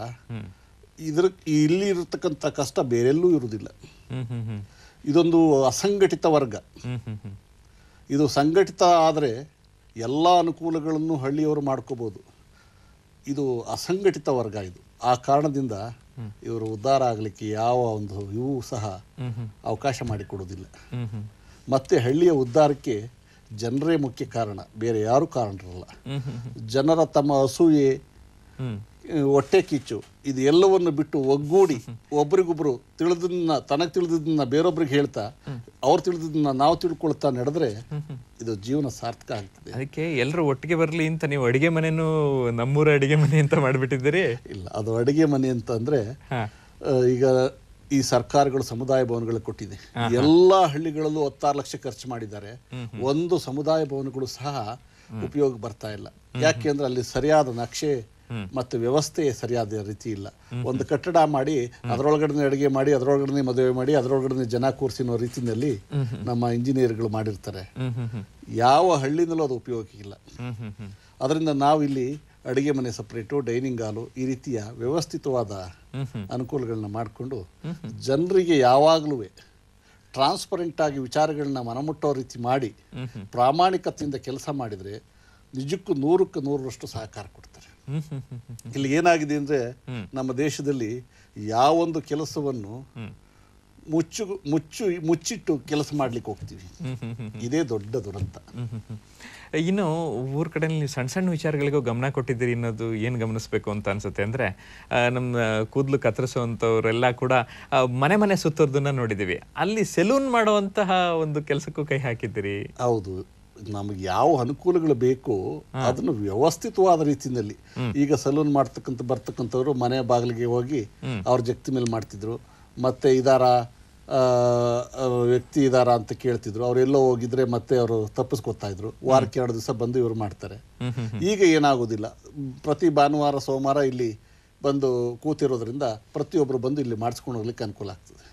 ಇದ್ರ ಇಲ್ಲಿ ಇರತಕ್ಕಂಥ ಕಷ್ಟ ಬೇರೆಲ್ಲೂ ಇರುವುದಿಲ್ಲ ಹ್ಮ್ ಹ್ಮ್ ಹ್ಮ್ ಇದೊಂದು ಅಸಂಘಟಿತ ವರ್ಗ ಹ್ಮ್ ಹ್ಮ್ ಹ್ಮ್ ಇದು ಸಂಘಟಿತ ಆದರೆ ಎಲ್ಲ ಅನುಕೂಲಗಳನ್ನು ಹಳ್ಳಿಯವರು ಮಾಡ್ಕೋಬೋದು ಇದು ಅಸಂಘಟಿತ ವರ್ಗ ಇದು ಆ ಕಾರಣದಿಂದ ಇವರು ಉದ್ಧಾರ ಆಗಲಿಕ್ಕೆ ಯಾವ ಒಂದು ಇವು ಸಹ ಅವಕಾಶ ಮಾಡಿಕೊಡೋದಿಲ್ಲ ಹ್ಮ್ ಹ್ಮ್ ಮತ್ತೆ ಹಳ್ಳಿಯ ಉದ್ಧಾರಕ್ಕೆ ಜನರೇ ಮುಖ್ಯ ಕಾರಣ ಬೇರೆ ಯಾರೂ ಕಾರಣರಲ್ಲ ಜನರ ತಮ್ಮ ಅಸೂಯೆ ಹ್ಮ್ ಆ, ಹೊಟ್ಟೆ ಕಿಚ್ಚು ಇದು ಎಲ್ಲವನ್ನು ಬಿಟ್ಟು ಒಗ್ಗೂಡಿ ಒಬ್ರಿಗೊಬ್ರು ತಿಳಿದನ್ನ ತನಗೆ ತಿಳಿದನ್ನ ಬೇರೊಬ್ರಿಗೆ ಹೇಳ್ತಾ ಅವ್ರು ತಿಳಿದನ್ನ ನಾವು ತಿಳ್ಕೊಳ್ತಾ ನಡೆದ್ರೆ ಇದು ಜೀವನ ಸಾರ್ಥಕ ಆಗ್ತದೆ ಅದಕ್ಕೆ ಎಲ್ಲರೂ ಒಟ್ಟಿಗೆ ಬರ್ಲಿ ಅಂತ ನೀವು ಅಡಿಗೆ ಮನೆನೂ ನಮ್ಮೂರ ಅಡಿಗೆ ಮನೆ ಅಂತ ಮಾಡ್ಬಿಟ್ಟಿದ್ದೀರಿ ಇಲ್ಲ ಅದು ಅಡಿಗೆ ಮನೆ ಅಂತ ಅಂದ್ರೆ ಹಾ ಆ, ಈಗ ಈ ಸರ್ಕಾರಗಳು ಸಮುದಾಯ ಭವನಗಳು ಕೊಟ್ಟಿದೆ ಎಲ್ಲ ಹಳ್ಳಿಗಳಲ್ಲೂ ಹತ್ತಾರು ಲಕ್ಷ ಖರ್ಚು ಮಾಡಿದ್ದಾರೆ ಒಂದು ಸಮುದಾಯ ಭವನಗಳು ಸಹ ಉಪಯೋಗ ಬರ್ತಾ ಇಲ್ಲ ಯಾಕೆಂದ್ರೆ ಅಲ್ಲಿ ಸರಿಯಾದ ನಕ್ಷೆ ಮತ್ತು ವ್ಯವಸ್ಥೆ ಸರಿಯಾದ ರೀತಿ ಇಲ್ಲ ಒಂದು ಕಟ್ಟಡ ಮಾಡಿ ಅದರೊಳಗಡೆ ಅಡುಗೆ ಮಾಡಿ ಅದರೊಳಗಡೆ ಮದುವೆ ಮಾಡಿ ಅದರೊಳಗಡೆ ಜನ ಕೂರಿಸಿನೋ ರೀತಿಯಲ್ಲಿ ನಮ್ಮ ಇಂಜಿನಿಯರ್ಗಳು ಮಾಡಿರ್ತಾರೆ ಹ್ಮ್ ಹ್ಮ್ ಹ್ಮ್ ಯಾವ ಹಳ್ಳಿನಲ್ಲೂ ಅದು ಉಪಯೋಗ ಇಲ್ಲ ಹ್ಮ್ ಹ್ಮ್ ಹ್ಮ್ ಅದರಿಂದ ನಾವಿಲ್ಲಿ ಅಡುಗೆ ಮನೆ ಸಪ್ರೇಟು ಡೈನಿಂಗ್ ಹಾಲು ಈ ರೀತಿಯ ವ್ಯವಸ್ಥಿತವಾದ ಅನುಕೂಲಗಳನ್ನ ಮಾಡಿಕೊಂಡು ಜನರಿಗೆ ಯಾವಾಗಲೂ ಟ್ರಾನ್ಸ್ಪರೆಂಟ್ ಆಗಿ ವಿಚಾರಗಳನ್ನ ಮನಮುಟ್ಟೋ ರೀತಿ ಮಾಡಿ ಪ್ರಾಮಾಣಿಕತೆಯಿಂದ ಕೆಲಸ ಮಾಡಿದರೆ ನಿಜಕ್ಕೂ ನೂರಕ್ಕೆ ನೂರರಷ್ಟು ಸಹಕಾರ ಕೊಡ್ತಾರೆ ಹ್ಮ್ ಹ್ಮ್ ಹ್ಮ್ ಹ್ಮ್ ಇಲ್ಲಿ ಏನಾಗಿದೆ ಅಂದರೆ ನಮ್ಮ ದೇಶದಲ್ಲಿ ಯಾವೊಂದು ಕೆಲಸವನ್ನು ಮುಚ್ಚು ಮುಚ್ಚು ಮುಚ್ಚಿಟ್ಟು ಕೆಲಸ ಮಾಡ್ಲಿಕ್ಕೆ ಹೋಗ್ತೀವಿ ಇದೇ ದೊಡ್ಡ ದುರಂತ ಹ್ಮ್ ಹ್ಮ್ ಹ್ಮ್. ಇನ್ನು ಊರ್ ಕಡೆ ನೀವು ಸಣ್ಣ ಸಣ್ಣ ವಿಚಾರಗಳಿಗೂ ಗಮನ ಕೊಟ್ಟಿದ್ದೀರಿ ಅನ್ನೋದು ಏನು ಗಮನಿಸ್ಬೇಕು ಅಂತ ಅನ್ಸುತ್ತೆ ಅಂದ್ರೆ ಆ, ನಮ್ಮ ಕೂದಲು ಕತ್ತರಿಸುವಂಥವ್ರೆಲ್ಲ ಕೂಡ ಆ, ಮನೆ ಮನೆ ಸುತ್ತೋದನ್ನ ನೋಡಿದ್ದೀವಿ ಅಲ್ಲಿ ಸೆಲೂನ್ ಮಾಡುವಂತಹ ಒಂದು ಕೆಲಸಕ್ಕೂ ಕೈ ಹಾಕಿದ್ದೀರಿ ಹೌದು ನಮಗೆ ಯಾವ ಅನುಕೂಲಗಳು ಬೇಕೋ ಅದನ್ನು ವ್ಯವಸ್ಥಿತವಾದ ರೀತಿಯಲ್ಲಿ ಈಗ ಸಲೂನ್ ಮಾಡ್ತಕ್ಕಂಥ ಬರ್ತಕ್ಕಂಥವ್ರು ಮನೆ ಬಾಗಿಲಿಗೆ ಹೋಗಿ ಅವ್ರ ಜಗ್ತಿ ಮೇಲೆ ಮಾಡ್ತಿದ್ರು ಮತ್ತೆ ಇದಾರ ಆ, ಆ, ವ್ಯಕ್ತಿ ಇದಾರ ಅಂತ ಕೇಳ್ತಿದ್ರು ಅವ್ರು ಎಲ್ಲೋ ಹೋಗಿದ್ರೆ ಮತ್ತೆ ಅವರು ತಪ್ಪಿಸ್ಕೊತಾ ಇದ್ರು ವಾರಕ್ಕೆ ಎರಡು ದಿವಸ ಬಂದು ಇವ್ರು ಮಾಡ್ತಾರೆ ಈಗ ಏನಾಗೋದಿಲ್ಲ ಪ್ರತಿ ಭಾನುವಾರ ಸೋಮವಾರ ಇಲ್ಲಿ ಬಂದು ಕೂತಿರೋದ್ರಿಂದ ಪ್ರತಿಯೊಬ್ಬರು ಬಂದು ಇಲ್ಲಿ ಮಾಡಿಸ್ಕೊಂಡು ಹೋಗ್ಲಿಕ್ಕೆ ಅನುಕೂಲ ಆಗ್ತದೆ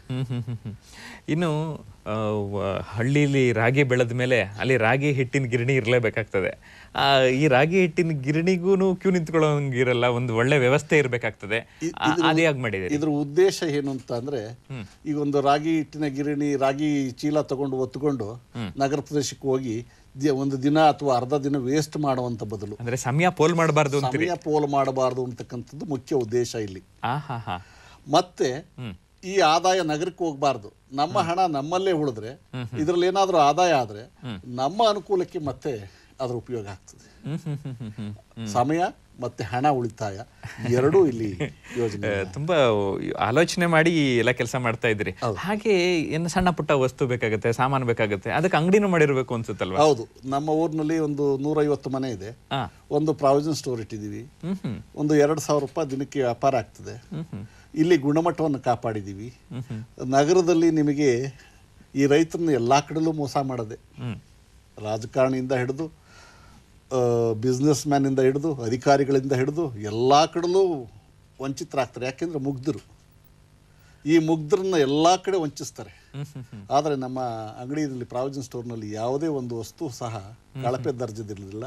ಹ್ಮ್ ಹ್ಮ್ ಹ್ಮ್ ಹ್ಮ್. ಇನ್ನು ಆ, ವ- ಹಳ್ಳಿಲಿ ರಾಗಿ ಬೆಳೆದ ಮೇಲೆ ಅಲ್ಲಿ ರಾಗಿ ಹಿಟ್ಟಿನ ಗಿರಣಿ ಇರಲೇಬೇಕಾಗ್ತದೆ ಆ, ಈ ರಾಗಿ ಹಿಟ್ಟಿನ ಗಿರಣಿಗೂ ಕ್ಯೂ ನಿಂತ್ಕೊಳ್ಳೋಂಗಿರಲ್ಲ ಒಂದು ಒಳ್ಳೆ ವ್ಯವಸ್ಥೆ ಇರಬೇಕಾಗ್ತದೆ ಅದೇ ಆಗಿ ಮಾಡಿದೆ ಇದ್ರ ಉದ್ದೇಶ ಏನು ಅಂತ ಅಂದ್ರೆ ಈಗ ಒಂದು ರಾಗಿ ಹಿಟ್ಟಿನ ಗಿರಣಿ ರಾಗಿ ಚೀಲ ತಗೊಂಡು ಒತ್ಕೊಂಡು ನಗರ ಪ್ರದೇಶಕ್ಕೆ ಹೋಗಿ ದಿ- ಒಂದು ದಿನ ಅಥವಾ ಅರ್ಧ ದಿನ ವೇಸ್ಟ್ ಮಾಡುವಂತ ಬದಲು ಅಂದ್ರೆ ಸಮಯ ಪೋಲ್ ಮಾಡಬಾರ್ದು ಅಂತೀರಿ ಸಮಯ ಪೋಲು ಮಾಡಬಾರದು ಅಂತಕ್ಕಂಥದ್ದು ಮುಖ್ಯ ಉದ್ದೇಶ ಇಲ್ಲಿ ಆ ಹಾ ಹಾ ಮತ್ತೆ ಈ ಆದಾಯ ನಗರಕ್ಕೆ ಹೋಗ್ಬಾರ್ದು ನಮ್ಮ ಹಣ ನಮ್ಮಲ್ಲೇ ಉಳಿದ್ರೆ ಇದ್ರಲ್ಲಿ ಏನಾದ್ರೂ ಆದಾಯ ಆದ್ರೆ ನಮ್ಮ ಅನುಕೂಲಕ್ಕೆ ಮತ್ತೆ ಅದ್ರ ಉಪಯೋಗ ಆಗ್ತದೆ ಹ್ಮ್ ಹ್ಮ್ ಹ್ಮ್ ಹ್ಮ್ ಹ್ಮ್ ಸಮಯ ಮತ್ತೆ ಹಣ ಉಳಿತಾಯ ಎರಡೂ ಇಲ್ಲಿ ಯೋಜನೆ ಆ, ತುಂಬಾ ಆಲೋಚನೆ ಮಾಡಿ ಎಲ್ಲ ಕೆಲಸ ಮಾಡ್ತಾ ಇದ್ರಿ ಹಾಗೆ ಏನು ಸಣ್ಣ ಪುಟ್ಟ ವಸ್ತು ಬೇಕಾಗುತ್ತೆ ಸಾಮಾನು ಬೇಕಾಗುತ್ತೆ ಅದಕ್ಕೆ ಅಂಗಡಿನೂ ಮಾಡಿರ್ಬೇಕು ಅನ್ಸುತ್ತಲ್ವಾ ಹೌದು ನಮ್ಮ ಊರಿನಲ್ಲಿ ಒಂದು ನೂರೈವತ್ತು ಮನೆ ಇದೆ ಹಾ ಒಂದು ಪ್ರಾವಿಷನ್ ಸ್ಟೋರ್ ಇಟ್ಟಿದ್ದೀವಿ ಹ್ಮ್ ಹ್ಮ್ ಒಂದು ಎರಡು ಸಾವಿರ ರೂಪಾಯಿ ದಿನಕ್ಕೆ ವ್ಯಾಪಾರ ಆಗ್ತದೆ ಇಲ್ಲಿ ಗುಣಮಟ್ಟವನ್ನು ಕಾಪಾಡಿದ್ದೀವಿ ನಗರದಲ್ಲಿ ನಿಮಗೆ ಈ ರೈತರನ್ನ ಎಲ್ಲ ಕಡೆಲೂ ಮೋಸ ಮಾಡದೆ ರಾಜಕಾರಣಿಯಿಂದ ಹಿಡಿದು ಬಿಸ್ನೆಸ್ ಮ್ಯಾನಿಂದ ಹಿಡಿದು ಅಧಿಕಾರಿಗಳಿಂದ ಹಿಡಿದು ಎಲ್ಲ ಕಡೆಲೂ ವಂಚಿತರಾಗ್ತಾರೆ ಯಾಕೆಂದರೆ ಮುಗ್ಧರು ಈ ಮುಗ್ಧರನ್ನ ಎಲ್ಲ ಕಡೆ ವಂಚಿಸ್ತಾರೆ ಆದರೆ ನಮ್ಮ ಅಂಗಡಿಯಲ್ಲಿ ಪ್ರಾವಿಷನ್ ಸ್ಟೋರ್ನಲ್ಲಿ ಯಾವುದೇ ಒಂದು ವಸ್ತು ಸಹ ಕಳಪೆ ದರ್ಜದಿರಲಿಲ್ಲ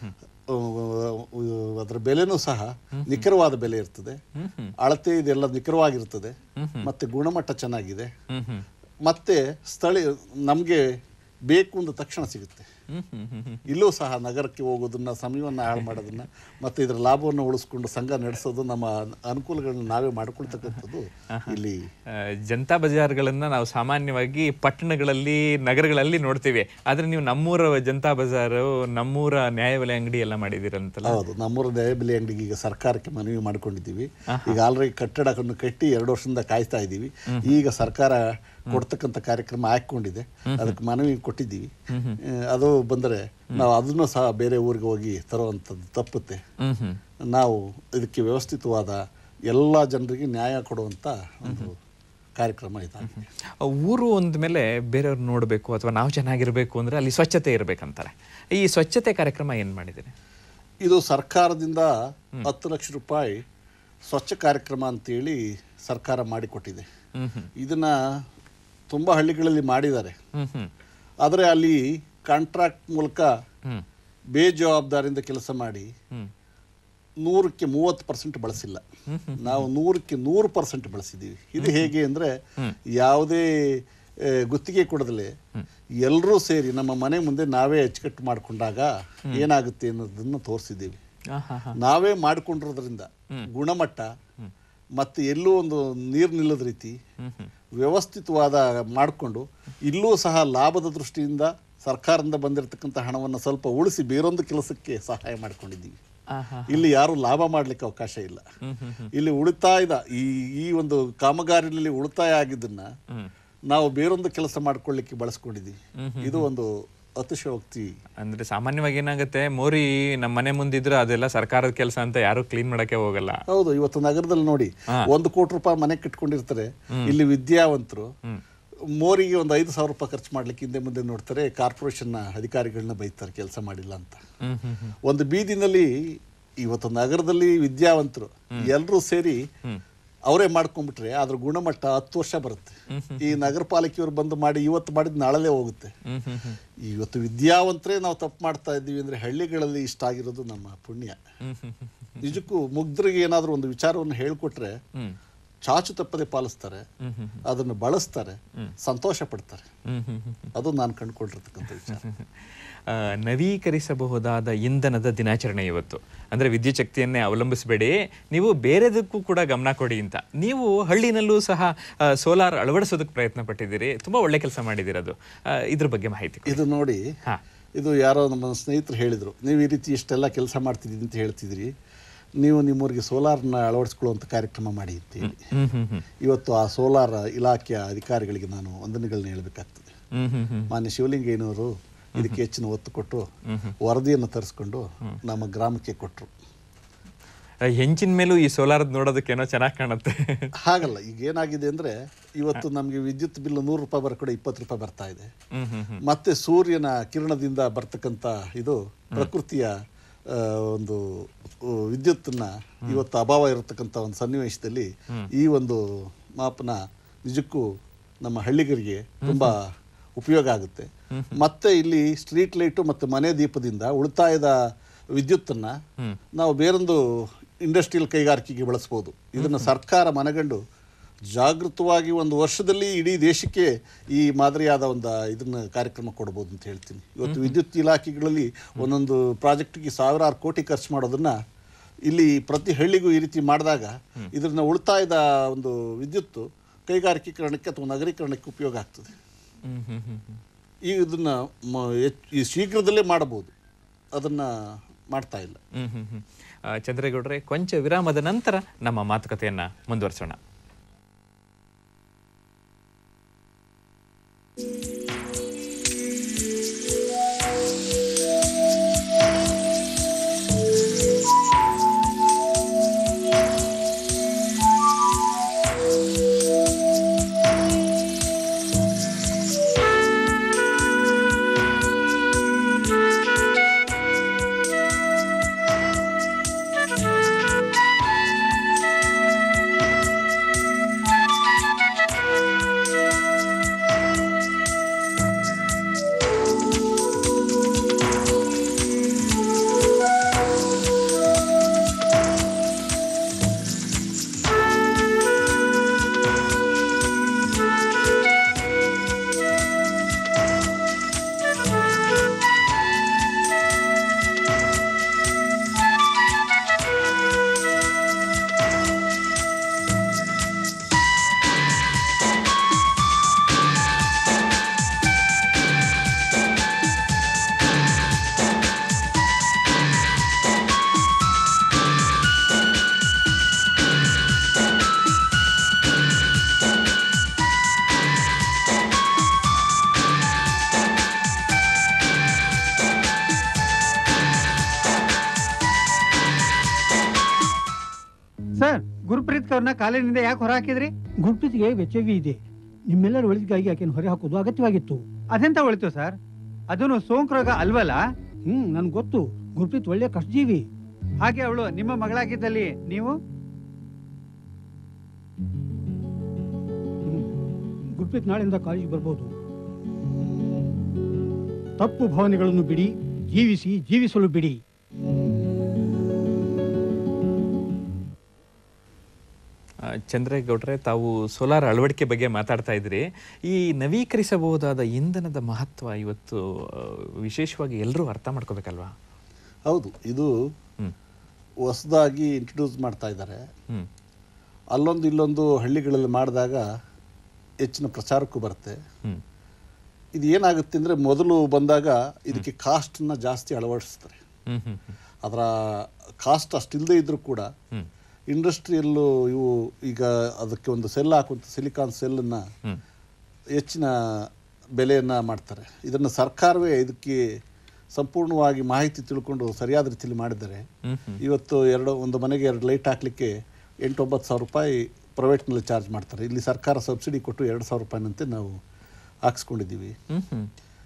ಅದರ ಬೆಲೆನೂ ಸಹ ನಿಖರವಾದ ಬೆಲೆ ಇರ್ತದೆ ಅಳತೆ ಇದೆಲ್ಲ ನಿಖರವಾಗಿರ್ತದೆ ಮತ್ತೆ ಗುಣಮಟ್ಟ ಚೆನ್ನಾಗಿದೆ ಹ್ಮ್ ಹ್ಮ್ ಮತ್ತೆ ಸ್ಥಳೀಯ ನಮಗೆ ಬೇಕು ಅಂದ ತಕ್ಷಣ ಸಿಗುತ್ತೆ ಹ್ಮ್ ಹ್ಮ್ ಹ್ಮ್ ಹ್ಮ್ ಇಲ್ಲೂ ಸಹ ನಗರಕ್ಕೆ ಹೋಗೋದನ್ನ ಸಮಯವನ್ನು ಹಾಳು ಮಾಡೋದನ್ನ ಮತ್ತೆ ಇದರ ಲಾಭವನ್ನು ಉಳಿಸ್ಕೊಂಡು ಸಂಘ ನಡೆಸೋದು ನಮ್ಮ ಅನ್- ಅನುಕೂಲಗಳನ್ನ ನಾವೇ ಮಾಡ್ಕೊಳ್ತಕ್ಕಂಥದ್ದು ಇಲ್ಲಿ ಆ, ಜನತಾ ಬಜಾರ್ಗಳನ್ನ ನಾವು ಸಾಮಾನ್ಯವಾಗಿ ಪಟ್ಟಣಗಳಲ್ಲಿ ನಗರಗಳಲ್ಲಿ ನೋಡ್ತೀವಿ ಆದ್ರೆ ನೀವು ನಮ್ಮೂರ ಜನತಾ ಬಜಾರು ನಮ್ಮೂರ ನ್ಯಾಯಬೆಲೆ ಅಂಗಡಿ ಎಲ್ಲ ಮಾಡಿದಿರಂತಲ್ಲ ಹೌದು ನಮ್ಮೂರ ನ್ಯಾಯಬೆಲೆ ಅಂಗಡಿಗೆ ಈಗ ಸರ್ಕಾರಕ್ಕೆ ಮನವಿ ಮಾಡ್ಕೊಂಡಿದ್ದೀವಿ ಈಗ ಆಲ್ರೆಡಿ ಕಟ್ಟಡವನ್ನು ಕಟ್ಟಿ ಎರಡು ವರ್ಷದಿಂದ ಕಾಯ್ತಾ ಇದ್ದೀವಿ ಈಗ ಸರ್ಕಾರ ಕೊಡ್ತಕ್ಕಂಥ ಕಾರ್ಯಕ್ರಮ ಹಾಕೊಂಡಿದೆ ಅದಕ್ಕೆ ಮನವಿ ಕೊಟ್ಟಿದ್ದೀವಿ ಆ, ಅದು ಬಂದರೆ ನಾವು ಅದನ್ನು ಸಹ ಬೇರೆ ಊರಿಗೆ ಹೋಗಿ ತರುವಂಥದ್ದು ತಪ್ಪುತ್ತೆ ಹ್ಮ್ ಹ್ಮ್ ನಾವು ಇದಕ್ಕೆ ವ್ಯವಸ್ಥಿತವಾದ ಎಲ್ಲ ಜನರಿಗೆ ನ್ಯಾಯ ಕೊಡುವಂಥ ಒಂದು ಕಾರ್ಯಕ್ರಮ ಇದಾಗಿದೆ ಆ, ಊರು ಅಂದಮೇಲೆ ಬೇರೆಯವ್ರು ನೋಡಬೇಕು ಅಥವಾ ನಾವು ಚೆನ್ನಾಗಿರ್ಬೇಕು ಅಂದ್ರೆ ಅಲ್ಲಿ ಸ್ವಚ್ಛತೆ ಇರ್ಬೇಕಂತಾರೆ ಈ ಸ್ವಚ್ಛತೆ ಕಾರ್ಯಕ್ರಮ ಏನ್ ಮಾಡಿದ್ದೀರಿ ಇದು ಸರ್ಕಾರದಿಂದ ಹತ್ತು ಲಕ್ಷ ರೂಪಾಯಿ ಸ್ವಚ್ಛ ಕಾರ್ಯಕ್ರಮ ಅಂತೇಳಿ ಸರ್ಕಾರ ಮಾಡಿಕೊಟ್ಟಿದೆ ಇದನ್ನ ತುಂಬ ಹಳ್ಳಿಗಳಲ್ಲಿ ಮಾಡಿದ್ದಾರೆ ಹ್ಮ್ ಹ್ಮ್ ಆದರೆ ಅಲ್ಲಿ ಕಾಂಟ್ರಾಕ್ಟ್ ಮೂಲಕ ಹ್ಮ್ ಬೇಜವಾಬ್ದಾರಿಯಿಂದ ಕೆಲಸ ಮಾಡಿ ಹ್ಮ್ ನೂರಕ್ಕೆ ಮೂವತ್ತು ಪರ್ಸೆಂಟ್ ಬಳಸಿಲ್ಲ ನಾವು ನೂರಕ್ಕೆ ನೂರು ಪರ್ಸೆಂಟ್ ಬಳಸಿದ್ದೀವಿ ಇದು ಹೇಗೆ ಅಂದರೆ ಯಾವುದೇ ಆ, ಗುತ್ತಿಗೆ ಕೊಡದಲೆ ಎಲ್ಲರೂ ಸೇರಿ ನಮ್ಮ ಮನೆ ಮುಂದೆ ನಾವೇ ಅಚ್ಚುಕಟ್ಟು ಮಾಡಿಕೊಂಡಾಗ ಏನಾಗುತ್ತೆ ಅನ್ನೋದನ್ನು ತೋರಿಸಿದ್ದೀವಿ ಆ, ಹಾ ಹಾ ನಾವೇ ಮಾಡಿಕೊಂಡಿರೋದ್ರಿಂದ ಗುಣಮಟ್ಟ ಮತ್ತು ಎಲ್ಲೂ ಒಂದು ನೀರು ನಿಲ್ಲದ ರೀತಿ ವ್ಯವಸ್ಥಿತವಾದ ಮಾಡಿಕೊಂಡು ಇಲ್ಲೂ ಸಹ ಲಾಭದ ದೃಷ್ಟಿಯಿಂದ ಸರ್ಕಾರದಿಂದ ಬಂದಿರತಕ್ಕಂಥ ಹಣವನ್ನು ಸ್ವಲ್ಪ ಉಳಿಸಿ ಬೇರೊಂದು ಕೆಲಸಕ್ಕೆ ಸಹಾಯ ಮಾಡ್ಕೊಂಡಿದ್ದೀವಿ ಆ, ಹಾ ಇಲ್ಲಿ ಯಾರು ಲಾಭ ಮಾಡಲಿಕ್ಕೆ ಅವಕಾಶ ಇಲ್ಲ ಇಲ್ಲಿ ಉಳಿತಾಯದ ಈ ಈ ಒಂದು ಕಾಮಗಾರಿನಲ್ಲಿ ಉಳಿತಾಯ ಆಗಿದ್ದನ್ನ ನಾವು ಬೇರೊಂದು ಕೆಲಸ ಮಾಡ್ಕೊಳ್ಳಿಕ್ಕೆ ಬಳಸ್ಕೊಂಡಿದ್ದೀವಿ ಇದು ಒಂದು ಅತಿಶಯೋಕ್ತಿ ಅಂದ್ರೆ ಸಾಮಾನ್ಯವಾಗಿ ಏನಾಗುತ್ತೆ ಮೋರಿ ನಮ್ಮ ಮನೆ ಮುಂದಿದ್ರೆ ಅದೆಲ್ಲ ಸರ್ಕಾರದ ಕೆಲಸ ಅಂತ ಯಾರು ಕ್ಲೀನ್ ಮಾಡಕ್ಕೆ ಹೋಗಲ್ಲ ಹೌದು ಇವತ್ತು ನಗರದಲ್ಲಿ ನೋಡಿ ಒಂದು ಕೋಟಿ ರೂಪಾಯಿ ಮನೆ ಕಟ್ಕೊಂಡಿರ್ತಾರೆ ಇಲ್ಲಿ ವಿದ್ಯಾವಂತರು ಮೋರಿಗೆ ಒಂದು ಐದು ಸಾವಿರ ರೂಪಾಯಿ ಖರ್ಚು ಮಾಡ್ಲಿಕ್ಕೆ ಹಿಂದೆ ಮುಂದೆ ನೋಡ್ತಾರೆ ಕಾರ್ಪೊರೇಷನ್ನ ಅಧಿಕಾರಿಗಳನ್ನ ಬೈತಾರೆ ಕೆಲಸ ಮಾಡಿಲ್ಲ ಅಂತ ಹ್ಮ್ ಹ್ಮ್ ಹ್ಮ್ ಒಂದು ಬೀದಿನಲ್ಲಿ ಇವತ್ತು ನಗರದಲ್ಲಿ ವಿದ್ಯಾವಂತರು ಎಲ್ಲರೂ ಸೇರಿ ಅವರೇ ಮಾಡ್ಕೊಂಡ್ಬಿಟ್ರೆ ಅದ್ರ ಗುಣಮಟ್ಟ ಹತ್ತು ವರ್ಷ ಬರುತ್ತೆ ಈ ನಗರ ಪಾಲಿಕೆಯವರು ಬಂದು ಮಾಡಿ ಇವತ್ತು ಮಾಡಿದ್ ನಾಳಲೇ ಹೋಗುತ್ತೆ ಹ್ಮ್ ಹ್ಮ್ ಹ್ಮ್ ಇವತ್ತು ವಿದ್ಯಾವಂತರೇ ನಾವು ತಪ್ಪು ಮಾಡ್ತಾ ಇದ್ದೀವಿ ಅಂದ್ರೆ ಹಳ್ಳಿಗಳಲ್ಲಿ ಇಷ್ಟ ಆಗಿರೋದು ನಮ್ಮ ಪುಣ್ಯ ಹ್ಮ್ ಹ್ಮ್ ಹ್ಮ್ ನಿಜಕ್ಕೂ ಮುಗ್ಧರಿಗೆ ಏನಾದರೂ ಒಂದು ವಿಚಾರವನ್ನು ಹೇಳ್ಕೊಟ್ರೆ ಹ್ಮ್ ಚಾಚು ತಪ್ಪದೆ ಪಾಲಿಸ್ತಾರೆ ಅದನ್ನು ಬಳಸ್ತಾರೆ ಸಂತೋಷ ಪಡ್ತಾರೆ ಹ್ಮ್ ಹ್ಮ್ ಹ್ಮ್ ಅದು ನಾನು ಕಂಡುಕೊಂಡಿರ್ತಕ್ಕಂಥ ವಿಚಾರ ಆ, ನವೀಕರಿಸಬಹುದಾದ ಇಂಧನದ ದಿನಾಚರಣೆ ಇವತ್ತು ಅಂದ್ರೆ ವಿದ್ಯುತ್ ಶಕ್ತಿಯನ್ನೇ ಅವಲಂಬಿಸಬೇಡಿ ನೀವು ಬೇರೆದಕ್ಕೂ ಕೂಡ ಗಮನ ಕೊಡಿ ಅಂತ ನೀವು ಹಳ್ಳಿನಲ್ಲೂ ಸಹ ಸೋಲಾರ್ ಅಳವಡಿಸೋದಕ್ಕೆ ಪ್ರಯತ್ನ ಪಟ್ಟಿದ್ದೀರಿ ತುಂಬಾ ಒಳ್ಳೆ ಕೆಲಸ ಮಾಡಿದಿರೋದು ಇದ್ರ ಬಗ್ಗೆ ಮಾಹಿತಿ ಕೊಡಿ. ಇದು ನೋಡಿ ಹಾ ಇದು ಯಾರೋ ನಮ್ಮ ಸ್ನೇಹಿತರು ಹೇಳಿದರು ನೀವು ಈ ರೀತಿ ಇಷ್ಟೆಲ್ಲ ಕೆಲಸ ಮಾಡ್ತಿದ್ದೀರಿ ಅಂತ ಹೇಳ್ತಿದ್ರಿ ನೀವು ನಿಮ್ಮೂರಿಗೆ ಸೋಲಾರ್ನ ಅಳವಡಿಸ್ಕೊಳ್ಳುವಂಥ ಕಾರ್ಯಕ್ರಮ ಮಾಡಿ ಅಂತೇಳಿ ಹ್ಮ್ ಹ್ಮ್ ಹ್ಮ್ ಇವತ್ತು ಆ ಸೋಲಾರ್ ಇಲಾಖೆಯ ಅಧಿಕಾರಿಗಳಿಗೆ ನಾನು ವಂದನೆಗಳನ್ನ ಹೇಳಬೇಕಾಗ್ತದೆ ಹ್ಮ್ ಹ್ಮ್ ಹ್ಮ್ ಮಾನ್ಯ ಶಿವಲಿಂಗಯ್ಯನವರು ಇದಕ್ಕೆ ಹೆಚ್ಚಿನ ಒತ್ತು ಕೊಟ್ಟು ವರದಿಯನ್ನು ತರಿಸ್ಕೊಂಡು ನಮ್ಮ ಗ್ರಾಮಕ್ಕೆ ಕೊಟ್ಟರು ಆ, ಹೆಂಚಿನ ಮೇಲೂ ಈ ಸೋಲಾರ್ ನೋಡೋದಕ್ಕೇನೋ ಚೆನ್ನಾಗಿ ಕಾಣುತ್ತೆ ಹಾಗಲ್ಲ ಈಗ ಏನಾಗಿದೆ ಅಂದರೆ ಇವತ್ತು ನಮಗೆ ವಿದ್ಯುತ್ ಬಿಲ್ ನೂರು ರೂಪಾಯಿ ಬರೋ ಕಡೆ ಇಪ್ಪತ್ತು ರೂಪಾಯಿ ಬರ್ತಾ ಇದೆ ಹ್ಮ್ ಹ್ಮ್ ಹ್ಮ್ ಮತ್ತೆ ಸೂರ್ಯನ ಕಿರಣದಿಂದ ಬರ್ತಕ್ಕಂಥ ಇದು ಪ್ರಕೃತಿಯ ಆ, ಒಂದು ಆ, ವಿದ್ಯುತ್ತನ್ನ ಇವತ್ತು ಅಭಾವ ಇರತಕ್ಕಂಥ ಒಂದು ಸನ್ನಿವೇಶದಲ್ಲಿ ಈ ಒಂದು ಮಾಪನ ನಿಜಕ್ಕೂ ನಮ್ಮ ಹಳ್ಳಿಗರಿಗೆ ತುಂಬ ಉಪಯೋಗ ಆಗುತ್ತೆ ಮತ್ತೆ ಇಲ್ಲಿ ಸ್ಟ್ರೀಟ್ ಲೈಟು ಮತ್ತು ಮನೆ ದೀಪದಿಂದ ಉಳಿತಾಯದ ವಿದ್ಯುತ್ತನ್ನು ನಾವು ಬೇರೊಂದು ಇಂಡಸ್ಟ್ರಿಯಲ್ ಕೈಗಾರಿಕೆಗೆ ಬಳಸ್ಬೋದು ಇದನ್ನು ಸರ್ಕಾರ ಮನಗಂಡು ಜಾಗೃತವಾಗಿ ಒಂದು ವರ್ಷದಲ್ಲಿ ಇಡೀ ದೇಶಕ್ಕೆ ಈ ಮಾದರಿಯಾದ ಒಂದು ಇದನ್ನ ಕಾರ್ಯಕ್ರಮ ಕೊಡ್ಬೋದು ಅಂತ ಹೇಳ್ತೀನಿ ಇವತ್ತು ವಿದ್ಯುತ್ ಇಲಾಖೆಗಳಲ್ಲಿ ಒಂದೊಂದು ಪ್ರಾಜೆಕ್ಟಿಗೆ ಸಾವಿರಾರು ಕೋಟಿ ಖರ್ಚು ಮಾಡೋದನ್ನ ಇಲ್ಲಿ ಪ್ರತಿ ಹಳ್ಳಿಗೂ ಈ ರೀತಿ ಮಾಡಿದಾಗ ಇದನ್ನ ಉಳಿತಾಯದ ಒಂದು ವಿದ್ಯುತ್ತು ಕೈಗಾರಿಕೀಕರಣಕ್ಕೆ ಅಥವಾ ನಗರೀಕರಣಕ್ಕೆ ಉಪಯೋಗ ಆಗ್ತದೆ ಹ್ಮ್ ಹ್ಮ್ ಹ್ಮ್ ಹ್ಮ್. ಈ ಇದನ್ನ ಮ- ಹೆಚ್- ಈ ಶೀಘ್ರದಲ್ಲೇ ಮಾಡಬಹುದು ಅದನ್ನ ಮಾಡ್ತಾ ಇಲ್ಲ ಹ್ಮ್ ಹ್ಮ್ ಹ್ಮ್ ಆ, ಚಂದ್ರೇಗೌಡ್ರೆ ಕೊಂಚ ವಿರಾಮದ ನಂತರ ನಮ್ಮ ಮಾತುಕತೆಯನ್ನ ಮುಂದುವರಿಸೋಣ ಸರ್ ಗುರುಪ್ರೀತ್ ಅವ್ರನ್ನ ಕಾಲೇಜಿನಿಂದ ಯಾಕೆ ಹೊರ ಹಾಕಿದ್ರಿ ಗುರುಪ್ರೀತಿಗೆ ವೆಚ್ಚವಿ ಇದೆ ನಿಮ್ಮೆಲ್ಲರ ಒಳಿತಿಗಾಗಿ ಆಕೆಯನ್ನು ಹೊರ ಹಾಕೋದು ಅಗತ್ಯವಾಗಿತ್ತು ಅದೆಂತ ಒಳಿತು ಸರ್ ಅದನ್ನು ಸೋಂಕು ರೋಗ ಅಲ್ವಲ್ಲ ಹ್ಮ್ ನನ್ಗೆ ಗೊತ್ತು ಗುರುಪ್ರೀತ್ ಒಳ್ಳೆ ಕಷ್ಟಜೀವಿ ಹಾಗೆ ಅವಳು ನಿಮ್ಮ ಮಗಳಾಗಿದ್ದಲ್ಲಿ ನೀವು ಹ್ಮ್. ಗುರುಪ್ರೀತ್ ನಾಳೆಯಿಂದ ಕಾಲೇಜಿಗೆ ಬರ್ಬೋದು ತಪ್ಪು ಭಾವನೆಗಳನ್ನು ಬಿಡಿ ಜೀವಿಸಿ ಜೀವಿಸಲು ಬಿಡಿ ಆ, ಚಂದ್ರೇಗೌಡ್ರೆ ತಾವು ಸೋಲಾರ್ ಅಳವಡಿಕೆ ಬಗ್ಗೆ ಮಾತಾಡ್ತಾ ಇದ್ರಿ ಈ ನವೀಕರಿಸಬಹುದಾದ ಇಂಧನದ ಮಹತ್ವ ಇವತ್ತು ಆ, ವಿಶೇಷವಾಗಿ ಎಲ್ಲರೂ ಅರ್ಥ ಮಾಡ್ಕೋಬೇಕಲ್ವಾ ಹೌದು ಇದು ಹ್ಮ್ ಹೊಸದಾಗಿ ಇಂಟ್ರೊಡ್ಯೂಸ್ ಮಾಡ್ತಾ ಇದ್ದಾರೆ ಹ್ಮ್ ಅಲ್ಲೊಂದು ಇಲ್ಲೊಂದು ಹಳ್ಳಿಗಳಲ್ಲಿ ಮಾಡಿದಾಗ ಹೆಚ್ಚಿನ ಪ್ರಚಾರಕ್ಕೂ ಬರುತ್ತೆ ಹ್ಮ್ ಇದು ಏನಾಗುತ್ತೆ ಅಂದರೆ ಮೊದಲು ಬಂದಾಗ ಇದಕ್ಕೆ ಕಾಸ್ಟನ್ನ ಜಾಸ್ತಿ ಅಳವಡಿಸ್ತಾರೆ ಹ್ಮ್ ಹ್ಮ್ ಹ್ಮ್ ಅದರ ಕಾಸ್ಟ್ ಅಷ್ಟಿಲ್ಲದೆ ಇದ್ದರೂ ಕೂಡ ಹ್ಮ್ ಇಂಡಸ್ಟ್ರಿಯಲ್ಲು ಇವು ಈಗ ಅದಕ್ಕೆ ಒಂದು ಸೆಲ್ ಹಾಕುವಂಥ ಸಿಲಿಕಾನ್ ಸೆಲ್ಲನ್ನು ಹ್ಮ್ ಹೆಚ್ಚಿನ ಬೆಲೆಯನ್ನು ಮಾಡ್ತಾರೆ ಇದನ್ನು ಸರ್ಕಾರವೇ ಇದಕ್ಕೆ ಸಂಪೂರ್ಣವಾಗಿ ಮಾಹಿತಿ ತಿಳ್ಕೊಂಡು ಸರಿಯಾದ ರೀತಿಯಲ್ಲಿ ಮಾಡಿದ್ದಾರೆ ಹ್ಮ್ ಹ್ಮ್ ಇವತ್ತು ಎರಡು ಒಂದು ಮನೆಗೆ ಎರಡು ಲೈಟ್ ಹಾಕಲಿಕ್ಕೆ ಎಂಟು ಒಂಬತ್ತು ಸಾವಿರ ರೂಪಾಯಿ ಪ್ರೈವೇಟ್ನಲ್ಲಿ ಚಾರ್ಜ್ ಮಾಡ್ತಾರೆ ಇಲ್ಲಿ ಸರ್ಕಾರ ಸಬ್ಸಿಡಿ ಕೊಟ್ಟು ಎರಡು ಸಾವಿರ ರೂಪಾಯಿನಂತೆ ನಾವು ಹಾಕ್ಸ್ಕೊಂಡಿದ್ದೀವಿ ಹ್ಮ್ ಹ್ಮ್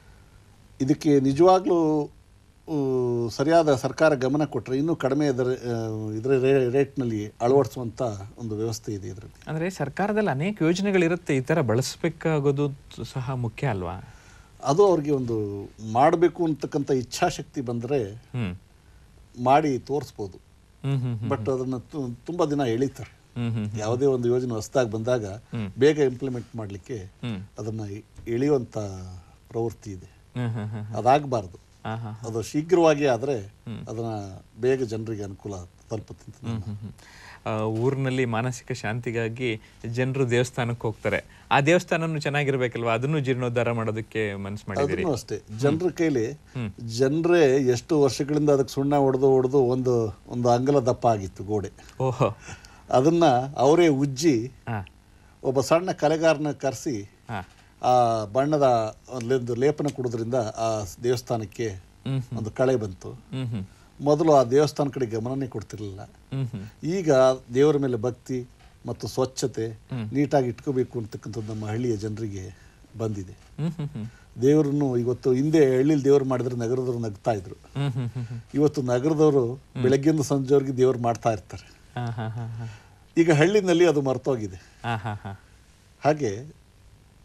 ಇದಕ್ಕೆ ನಿಜವಾಗ್ಲೂ ಆ, ಸರಿಯಾದ ಸರ್ಕಾರ ಗಮನ ಕೊಟ್ಟರೆ ಇನ್ನೂ ಕಡಿಮೆ ಇದರ ಇದರ ರೇಟ್ನಲ್ಲಿ ಅಳವಡಿಸುವಂಥ ಒಂದು ವ್ಯವಸ್ಥೆ ಇದೆ ಇದರಲ್ಲಿ ಅಂದ್ರೆ ಸರ್ಕಾರದಲ್ಲಿ ಅನೇಕ ಯೋಜನೆಗಳಿರುತ್ತೆ ಈ ತರ ಬಳಸಬೇಕಾಗೋದು ಸಹ ಮುಖ್ಯ ಅಲ್ವಾ ಅದು ಅವ್ರಿಗೆ ಒಂದು ಮಾಡಬೇಕು ಅಂತಕ್ಕಂಥ ಇಚ್ಛಾಶಕ್ತಿ ಬಂದರೆ ಹ್ಮ್ ಮಾಡಿ ತೋರಿಸ್ಬೋದು ಹ್ಮ್ ಹ್ಮ್ ಹ್ಮ್ ಬಟ್ ಅದನ್ನು ತುಂಬ ದಿನ ಎಳಿತಾರೆ ಹ್ಮ್ ಹ್ಮ್ ಯಾವುದೇ ಒಂದು ಯೋಜನೆ ಹೊಸದಾಗಿ ಬಂದಾಗ ಹ್ಮ್. ಬೇಗ ಇಂಪ್ಲಿಮೆಂಟ್ ಮಾಡಲಿಕ್ಕೆ ಹ್ಮ್ ಅದನ್ನು ಎಳೆಯುವಂಥ ಪ್ರವೃತ್ತಿ ಇದೆ ಹ್ಮ್ ಹ್ಮ್ ಹ್ಮ್ ಅದಾಗಬಾರ್ದು ಹಾ ಹಾ ಅದು ಶೀಘ್ರವಾಗಿ ಆದರೆ ಅದನ್ನು ಬೇಗ ಜನರಿಗೆ ಅನುಕೂಲ ತಲುಪುತ್ತೆ ಅಂತ ನನ್ನ ಹ್ಮ್ ಹ್ಮ್. ಆ, ಊರಿನಲ್ಲಿ ಮಾನಸಿಕ ಶಾಂತಿಗಾಗಿ ಜನರು ದೇವಸ್ಥಾನಕ್ಕೆ ಹೋಗ್ತಾರೆ ಆ ದೇವಸ್ಥಾನನು ಚೆನ್ನಾಗಿರ್ಬೇಕಲ್ವಾ ಅದನ್ನು ಜೀರ್ಣೋದ್ಧಾರ ಮಾಡೋದಕ್ಕೆ ಮನ್ಸು ಮಾಡಿದಿರಿ ಅದನ್ನು ಅಷ್ಟೇ ಜನರ ಕೈಲಿ ಜನರೇ ಎಷ್ಟು ವರ್ಷಗಳಿಂದ ಅದಕ್ಕೆ ಸುಣ್ಣ ಹೊಡೆದು ಹೊಡೆದು ಒಂದು ಒಂದು ಅಂಗಲ ದಪ್ಪ ಆಗಿತ್ತು ಗೋಡೆ ಓಹೋ ಅದನ್ನ ಅವರೇ ಉಜ್ಜಿ ಹಾ ಒಬ್ಬ ಸಣ್ಣ ಕಲೆಗಾರನ ಕರೆಸಿ ಹಾ ಆ ಬಣ್ಣದ ಒಂದು ಲೇಪನ ಕೊಡೋದ್ರಿಂದ ಆ ದೇವಸ್ಥಾನಕ್ಕೆ ಹ್ಮ್ ಒಂದು ಕಳೆ ಬಂತು ಹ್ಮ್ ಹ್ಮ್ ಮೊದಲು ಆ ದೇವಸ್ಥಾನ ಕಡೆ ಗಮನನೇ ಕೊಡ್ತಿರ್ಲಿಲ್ಲ ಹ್ಮ್ ಹ್ಮ್ ಈಗ ದೇವರ ಮೇಲೆ ಭಕ್ತಿ ಮತ್ತು ಸ್ವಚ್ಛತೆ ನೀಟಾಗಿ ಇಟ್ಕೋಬೇಕು ಅಂತಕ್ಕಂಥದ್ದು ನಮ್ಮ ಹಳ್ಳಿಯ ಜನರಿಗೆ ಬಂದಿದೆ ಹ್ಮ್ ಹ್ಮ್ ಹ್ಮ್ ದೇವರನ್ನು ಇವತ್ತು ಹಿಂದೆ ಹಳ್ಳಿಲಿ ದೇವ್ರು ಮಾಡಿದ್ರೆ ನಗರದವರು ನಗ್ತಾ ಇದ್ರು ಹ್ಮ್ ಹ್ಮ್ ಹ್ಮ್ ಹ್ಮ್ ಇವತ್ತು ನಗರದವರು ಬೆಳಗ್ಗೆಯಿಂದ ಸಂಜೆವರೆಗೆ ದೇವ್ರು ಮಾಡ್ತಾ ಇರ್ತಾರೆ ಹಾ ಹಾ ಹಾ ಹಾ ಈಗ ಹಳ್ಳಿನಲ್ಲಿ ಅದು ಮರ್ತೋಗಿದೆ ಹಾ ಹಾ ಹಾ ಹಾಗೆ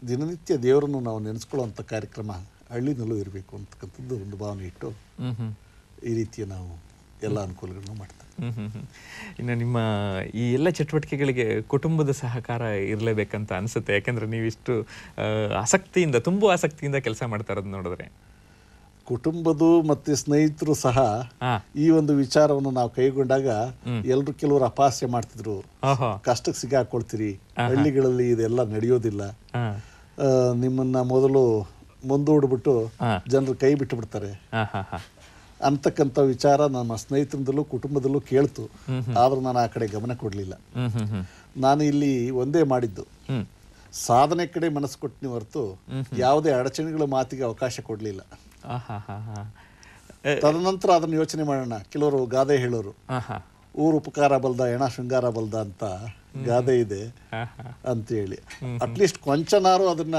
ದಿನನಿತ್ಯ ದೇವರನ್ನು ನಾವು ನೆನೆಸ್ಕೊಳ್ಳೋವಂಥ ಕಾರ್ಯಕ್ರಮ ಹಳ್ಳಿನಲ್ಲೂ ಇರಬೇಕು ಅಂತಕ್ಕಂಥದ್ದು ಒಂದು ಭಾವನೆ ಇಟ್ಟು ಹ್ಮ್ ಹ್ಮ್ ಈ ರೀತಿಯ ನಾವು ಎಲ್ಲ ಅನುಕೂಲಗಳನ್ನು ಮಾಡ್ತೇವೆ ಹ್ಮ್ ಹ್ಮ್ ಹ್ಮ್. ಇನ್ನು ನಿಮ್ಮ ಈ ಎಲ್ಲ ಚಟುವಟಿಕೆಗಳಿಗೆ ಕುಟುಂಬದ ಸಹಕಾರ ಇರಲೇಬೇಕಂತ ಅನಿಸುತ್ತೆ ಯಾಕಂದ್ರೆ ನೀವಿಷ್ಟು ಆ, ಆಸಕ್ತಿಯಿಂದ ತುಂಬ ಆಸಕ್ತಿಯಿಂದ ಕೆಲಸ ಮಾಡ್ತಾ ಇರೋದು ನೋಡಿದ್ರೆ ಕುಟುಂಬದು ಮತ್ತು ಸ್ನೇಹಿತರು ಸಹ ಹಾ ಈ ಒಂದು ವಿಚಾರವನ್ನು ನಾವು ಕೈಗೊಂಡಾಗ ಎಲ್ಲರೂ ಕೆಲವರು ಅಪಹಾಸ್ಯ ಮಾಡ್ತಿದ್ರು ಓಹೋ ಕಷ್ಟಕ್ಕೆ ಸಿಗಾಕೊಳ್ತೀರಿ ಹಳ್ಳಿಗಳಲ್ಲಿ ಇದೆಲ್ಲ ನಡೆಯೋದಿಲ್ಲ ಹಾ ಆ, ನಿಮ್ಮನ್ನ ಮೊದಲು ಮುಂದೂಡ್ಬಿಟ್ಟು ಹಾ. ಜನರು ಕೈ ಬಿಟ್ಟು ಬಿಡ್ತಾರೆ ಹಾ ಹಾ ಹಾ ಅಂತಕ್ಕಂಥ ವಿಚಾರ ನಮ್ಮ ಸ್ನೇಹಿತರಿಂದಲೂ ಕುಟುಂಬದಲ್ಲೂ ಕೇಳ್ತು ಆದರೂ ನಾನು ಆ ಕಡೆ ಗಮನ ಕೊಡಲಿಲ್ಲ ಹ್ಮ್ ಹ್ಮ್ ಹ್ಮ್ ನಾನು ಇಲ್ಲಿ ಒಂದೇ ಮಾಡಿದ್ದು ಹ್ಮ್ ಸಾಧನೆ ಕಡೆ ಮನಸ್ಸು ಕೊಟ್ಟಿನಿ ಹೊರತು ಯಾವುದೇ ಅಡಚಣೆಗಳ ಮಾತಿಗೆ ಅವಕಾಶ ಕೊಡಲಿಲ್ಲ ಆ ಹಾ ಹಾ ಹಾ ತದನಂತರ ಅದನ್ನು ಯೋಚನೆ ಮಾಡೋಣ ಕೆಲವರು ಗಾದೆ ಹೇಳೋರು ಆ ಹಾ ಊರು ಉಪಕಾರ ಬಲ್ದ ಎಣ ಶೃಂಗಾರ ಬಲ್ದ ಅಂತ ಗಾದೆ ಇದೆ ಹಾ ಹಾ ಅಂತೇಳಿ ಅಟ್ಲೀಸ್ಟ್ ಕೊಂಚನಾರು ಅದನ್ನ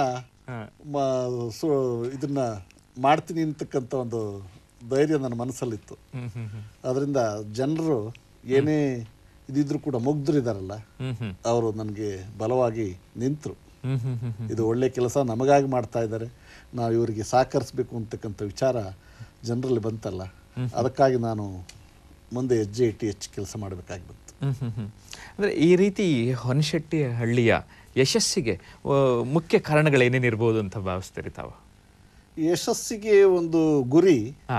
ಮ- ಸು- ಇದನ್ನ ಮಾಡ್ತೀನಿ ಅಂತಕ್ಕಂಥ ಒಂದು ಧೈರ್ಯ ನನ್ನ ಮನಸ್ಸಲ್ಲಿತ್ತು ಹ್ಮ್ ಹ್ಮ್ ಹ್ಮ್ ಅದರಿಂದ ಜನರು ಏನೇ ಇದಿದ್ರು ಕೂಡ ಮುಗ್ಧರಿದಾರಲ್ಲ ಹ್ಮ್ ಹ್ಮ್ ಅವರು ನನಗೆ ಬಲವಾಗಿ ನಿಂತರು ಹ್ಮ್ ಹ್ಮ್ ಹ್ಮ್ ಹ್ಮ್ ಇದು ಒಳ್ಳೆ ಕೆಲಸ ನಮಗಾಗಿ ಮಾಡ್ತಾ ಇದ್ದಾರೆ ನಾವು ಇವರಿಗೆ ಸಹಕರಿಸಬೇಕು ಅಂತಕ್ಕಂಥ ವಿಚಾರ ಜನರಲ್ಲಿ ಬಂತಲ್ಲ ಅದಕ್ಕಾಗಿ ನಾನು ಮುಂದೆ ಹೆಜ್ಜೆ ಇಟ್ಟು ಹೆಚ್ಚು ಕೆಲಸ ಮಾಡಬೇಕಾಗಿ ಬಂತು ಹ್ಮ್ ಹ್ಮ್ ಹ್ಮ್. ಅಂದ್ರೆ ಈ ರೀತಿ ಹೊನಶೆಟ್ಟಿ ಹಳ್ಳಿಯ ಯಶಸ್ಸಿಗೆ ಆ, ಮುಖ್ಯ ಕಾರಣಗಳೇನೇನಿರ್ಬೋದು ಅಂತ ಭಾವಿಸ್ತೀರಿ ತಾವು ಯಶಸ್ಸಿಗೆ ಒಂದು ಗುರಿ ಹಾ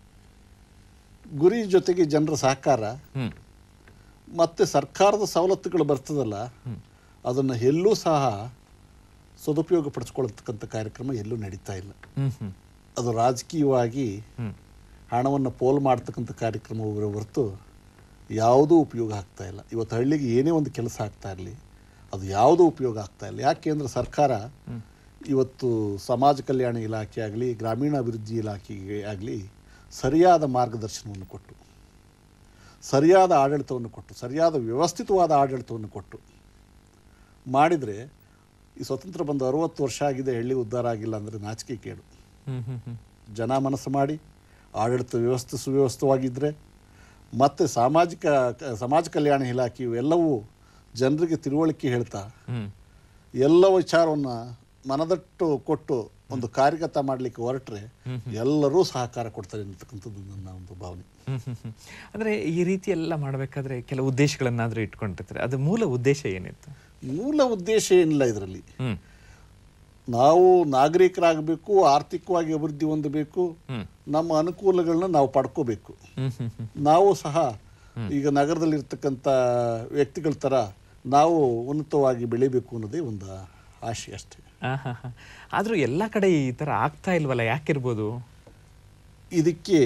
ಗುರಿ ಜೊತೆಗೆ ಜನರ ಸಹಕಾರ ಹ್ಮ್ ಮತ್ತು ಸರ್ಕಾರದ ಸವಲತ್ತುಗಳು ಬರ್ತದಲ್ಲ ಅದನ್ನು ಎಲ್ಲೂ ಸಹ ಸದುಪಯೋಗ ಪಡಿಸ್ಕೊಳ್ತಕ್ಕಂಥ ಕಾರ್ಯಕ್ರಮ ಎಲ್ಲೂ ನಡೀತಾ ಇಲ್ಲ ಹ್ಮ್ ಹ್ಮ್ ಅದು ರಾಜಕೀಯವಾಗಿ ಹ್ಮ್ ಹಣವನ್ನು ಪೋಲ್ ಮಾಡ್ತಕ್ಕಂಥ ಕಾರ್ಯಕ್ರಮ ಹೊರತು ಯಾವುದೂ ಉಪಯೋಗ ಆಗ್ತಾ ಇಲ್ಲ ಇವತ್ತು ಹಳ್ಳಿಗೆ ಏನೇ ಒಂದು ಕೆಲಸ ಆಗ್ತಾ ಇರಲಿ ಅದು ಯಾವುದೂ ಉಪಯೋಗ ಆಗ್ತಾ ಇಲ್ಲ ಯಾಕೆ ಅಂದರೆ ಸರ್ಕಾರ ಇವತ್ತು ಸಮಾಜ ಕಲ್ಯಾಣ ಇಲಾಖೆ ಆಗಲಿ ಗ್ರಾಮೀಣಾಭಿವೃದ್ಧಿ ಇಲಾಖೆಗೆ ಆಗಲಿ ಸರಿಯಾದ ಮಾರ್ಗದರ್ಶನವನ್ನು ಕೊಟ್ಟು ಸರಿಯಾದ ಆಡಳಿತವನ್ನು ಕೊಟ್ಟು ಸರಿಯಾದ ವ್ಯವಸ್ಥಿತವಾದ ಆಡಳಿತವನ್ನು ಕೊಟ್ಟು ಮಾಡಿದರೆ ಈ ಸ್ವತಂತ್ರ ಬಂದು ಅರುವತ್ತು ವರ್ಷ ಆಗಿದೆ ಹಳ್ಳಿ ಉದ್ಧಾರ ಆಗಿಲ್ಲ ಅಂದರೆ ನಾಚಿಕೆ ಕೇಡು ಹ್ಮ್ ಹ್ಮ್ ಹ್ಮ್ ಜನ ಮನಸ್ಸು ಮಾಡಿ ಆಡಳಿತ ವ್ಯವಸ್ಥೆ ಸುವ್ಯವಸ್ಥವಾಗಿದ್ದರೆ ಮತ್ತು ಸಾಮಾಜಿಕ ಕ- ಸಮಾಜ ಕಲ್ಯಾಣ ಇಲಾಖೆಯು ಎಲ್ಲವೂ ಜನರಿಗೆ ತಿಳುವಳಿಕೆ ಹೇಳ್ತಾ ಹ್ಮ್ ಎಲ್ಲ ವಿಚಾರವನ್ನು ಮನದಟ್ಟು ಕೊಟ್ಟು ಒಂದು ಕಾರ್ಯಗತ ಮಾಡಲಿಕ್ಕೆ ಹೊರಟ್ರೆ ಎಲ್ಲರೂ ಸಹಕಾರ ಕೊಡ್ತಾರೆ ಅಂತಕ್ಕಂಥದ್ದು ನನ್ನ ಒಂದು ಭಾವನೆ ಹ್ಮ್ ಹ್ಮ್ ಹ್ಮ್. ಅಂದ್ರೆ ಈ ರೀತಿ ಎಲ್ಲ ಮಾಡಬೇಕಾದ್ರೆ ಕೆಲವು ಉದ್ದೇಶಗಳನ್ನಾದ್ರೂ ಇಟ್ಕೊಂಡಿರ್ತಾರೆ ಅದು ಮೂಲ ಉದ್ದೇಶ ಏನಿತ್ತು ಮೂಲ ಉದ್ದೇಶ ಏನಿಲ್ಲ ಇದರಲ್ಲಿ ಹ್ಮ್ ನಾವು ನಾಗರಿಕರಾಗಬೇಕು ಆರ್ಥಿಕವಾಗಿ ಅಭಿವೃದ್ಧಿ ಹೊಂದಬೇಕು ಹ್ಮ್ ನಮ್ಮ ಅನುಕೂಲಗಳನ್ನ ನಾವು ಪಡ್ಕೋಬೇಕು ಹ್ಮ್ ಹ್ಮ್ ಹ್ಮ್ ನಾವು ಸಹ ಈಗ ನಗರದಲ್ಲಿರ್ತಕ್ಕಂಥ ವ್ಯಕ್ತಿಗಳ ಥರ ನಾವು ಉನ್ನತವಾಗಿ ಬೆಳಿಬೇಕು ಅನ್ನೋದೇ ಒಂದು ಆಶೆ ಅಷ್ಟೇ ಆ ಹಾ ಹಾ ಆದ್ರೂ ಎಲ್ಲ ಕಡೆ ಈ ತರ ಆಗ್ತಾ ಇಲ್ವಲ್ಲ ಯಾಕಿರ್ಬೋದು ಇದಕ್ಕೆ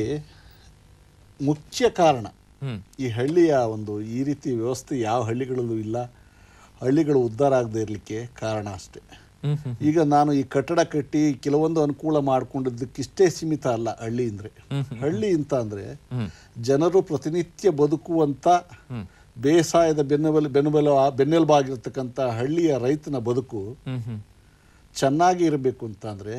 ಮುಖ್ಯ ಕಾರಣ ಹ್ಮ್ ಈ ಹಳ್ಳಿಯ ಒಂದು ಈ ರೀತಿ ವ್ಯವಸ್ಥೆ ಯಾವ ಹಳ್ಳಿಗಳಲ್ಲೂ ಇಲ್ಲ ಹಳ್ಳಿಗಳು ಉದ್ಧಾರ ಆಗದೆ ಇರಲಿಕ್ಕೆ ಕಾರಣ ಅಷ್ಟೇ ಹ್ಮ್ ಹ್ಮ್ ಈಗ ನಾನು ಈ ಕಟ್ಟಡ ಕಟ್ಟಿ ಕೆಲವೊಂದು ಅನುಕೂಲ ಮಾಡ್ಕೊಂಡಿದ್ದಕ್ಕಿಷ್ಟೇ ಸೀಮಿತ ಅಲ್ಲ ಹಳ್ಳಿ ಅಂದರೆ ಹಳ್ಳಿ ಅಂತ ಅಂದರೆ ಹ್ಮ್ ಜನರು ಪ್ರತಿನಿತ್ಯ ಬದುಕುವಂಥ ಹ್ಮ್ ಬೇಸಾಯದ ಬೆನ್ನೆಬಲು ಬೆನ್ನುಬಲ ಬೆನ್ನೆಲುಬಾಗಿರ್ತಕ್ಕಂಥ ಹಳ್ಳಿಯ ರೈತನ ಬದುಕು ಹ್ಮ್ ಹ್ಮ್ ಚೆನ್ನಾಗಿ ಇರಬೇಕು ಅಂತಂದರೆ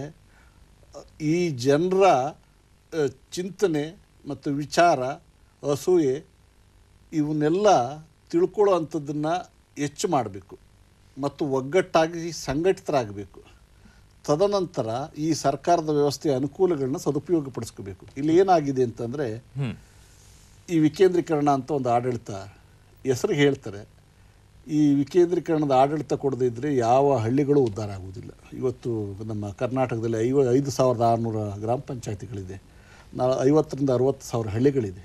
ಈ ಜನರ ಅ, ಚಿಂತನೆ ಮತ್ತು ವಿಚಾರ ಅಸೂಯೆ ಇವನ್ನೆಲ್ಲ ತಿಳ್ಕೊಳ್ಳೋ ಅಂಥದ್ದನ್ನು ಹೆಚ್ಚು ಮಾಡಬೇಕು ಮತ್ತು ಒಗ್ಗಟ್ಟಾಗಿ ಸಂಘಟಿತರಾಗಬೇಕು ತದನಂತರ ಈ ಸರ್ಕಾರದ ವ್ಯವಸ್ಥೆಯ ಅನುಕೂಲಗಳನ್ನ ಸದುಪಯೋಗಪಡಿಸ್ಕೋಬೇಕು ಇಲ್ಲಿ ಏನಾಗಿದೆ ಅಂತಂದರೆ ಹ್ಮ್ ಈ ವಿಕೇಂದ್ರೀಕರಣ ಅಂತ ಒಂದು ಆಡಳಿತ ಹೆಸರು ಹೇಳ್ತಾರೆ ಈ ವಿಕೇಂದ್ರೀಕರಣದ ಆಡಳಿತ ಕೊಡದೇ ಇದ್ದರೆ ಯಾವ ಹಳ್ಳಿಗಳು ಉದ್ಧಾರ ಆಗುವುದಿಲ್ಲ ಇವತ್ತು ನಮ್ಮ ಕರ್ನಾಟಕದಲ್ಲಿ ಐವ ಐದು ಸಾವಿರದ ಆರುನೂರ ಗ್ರಾಮ ಪಂಚಾಯತಿಗಳಿದೆ ನಾ ಐವತ್ತರಿಂದ ಅರುವತ್ತು ಸಾವಿರ ಹಳ್ಳಿಗಳಿದೆ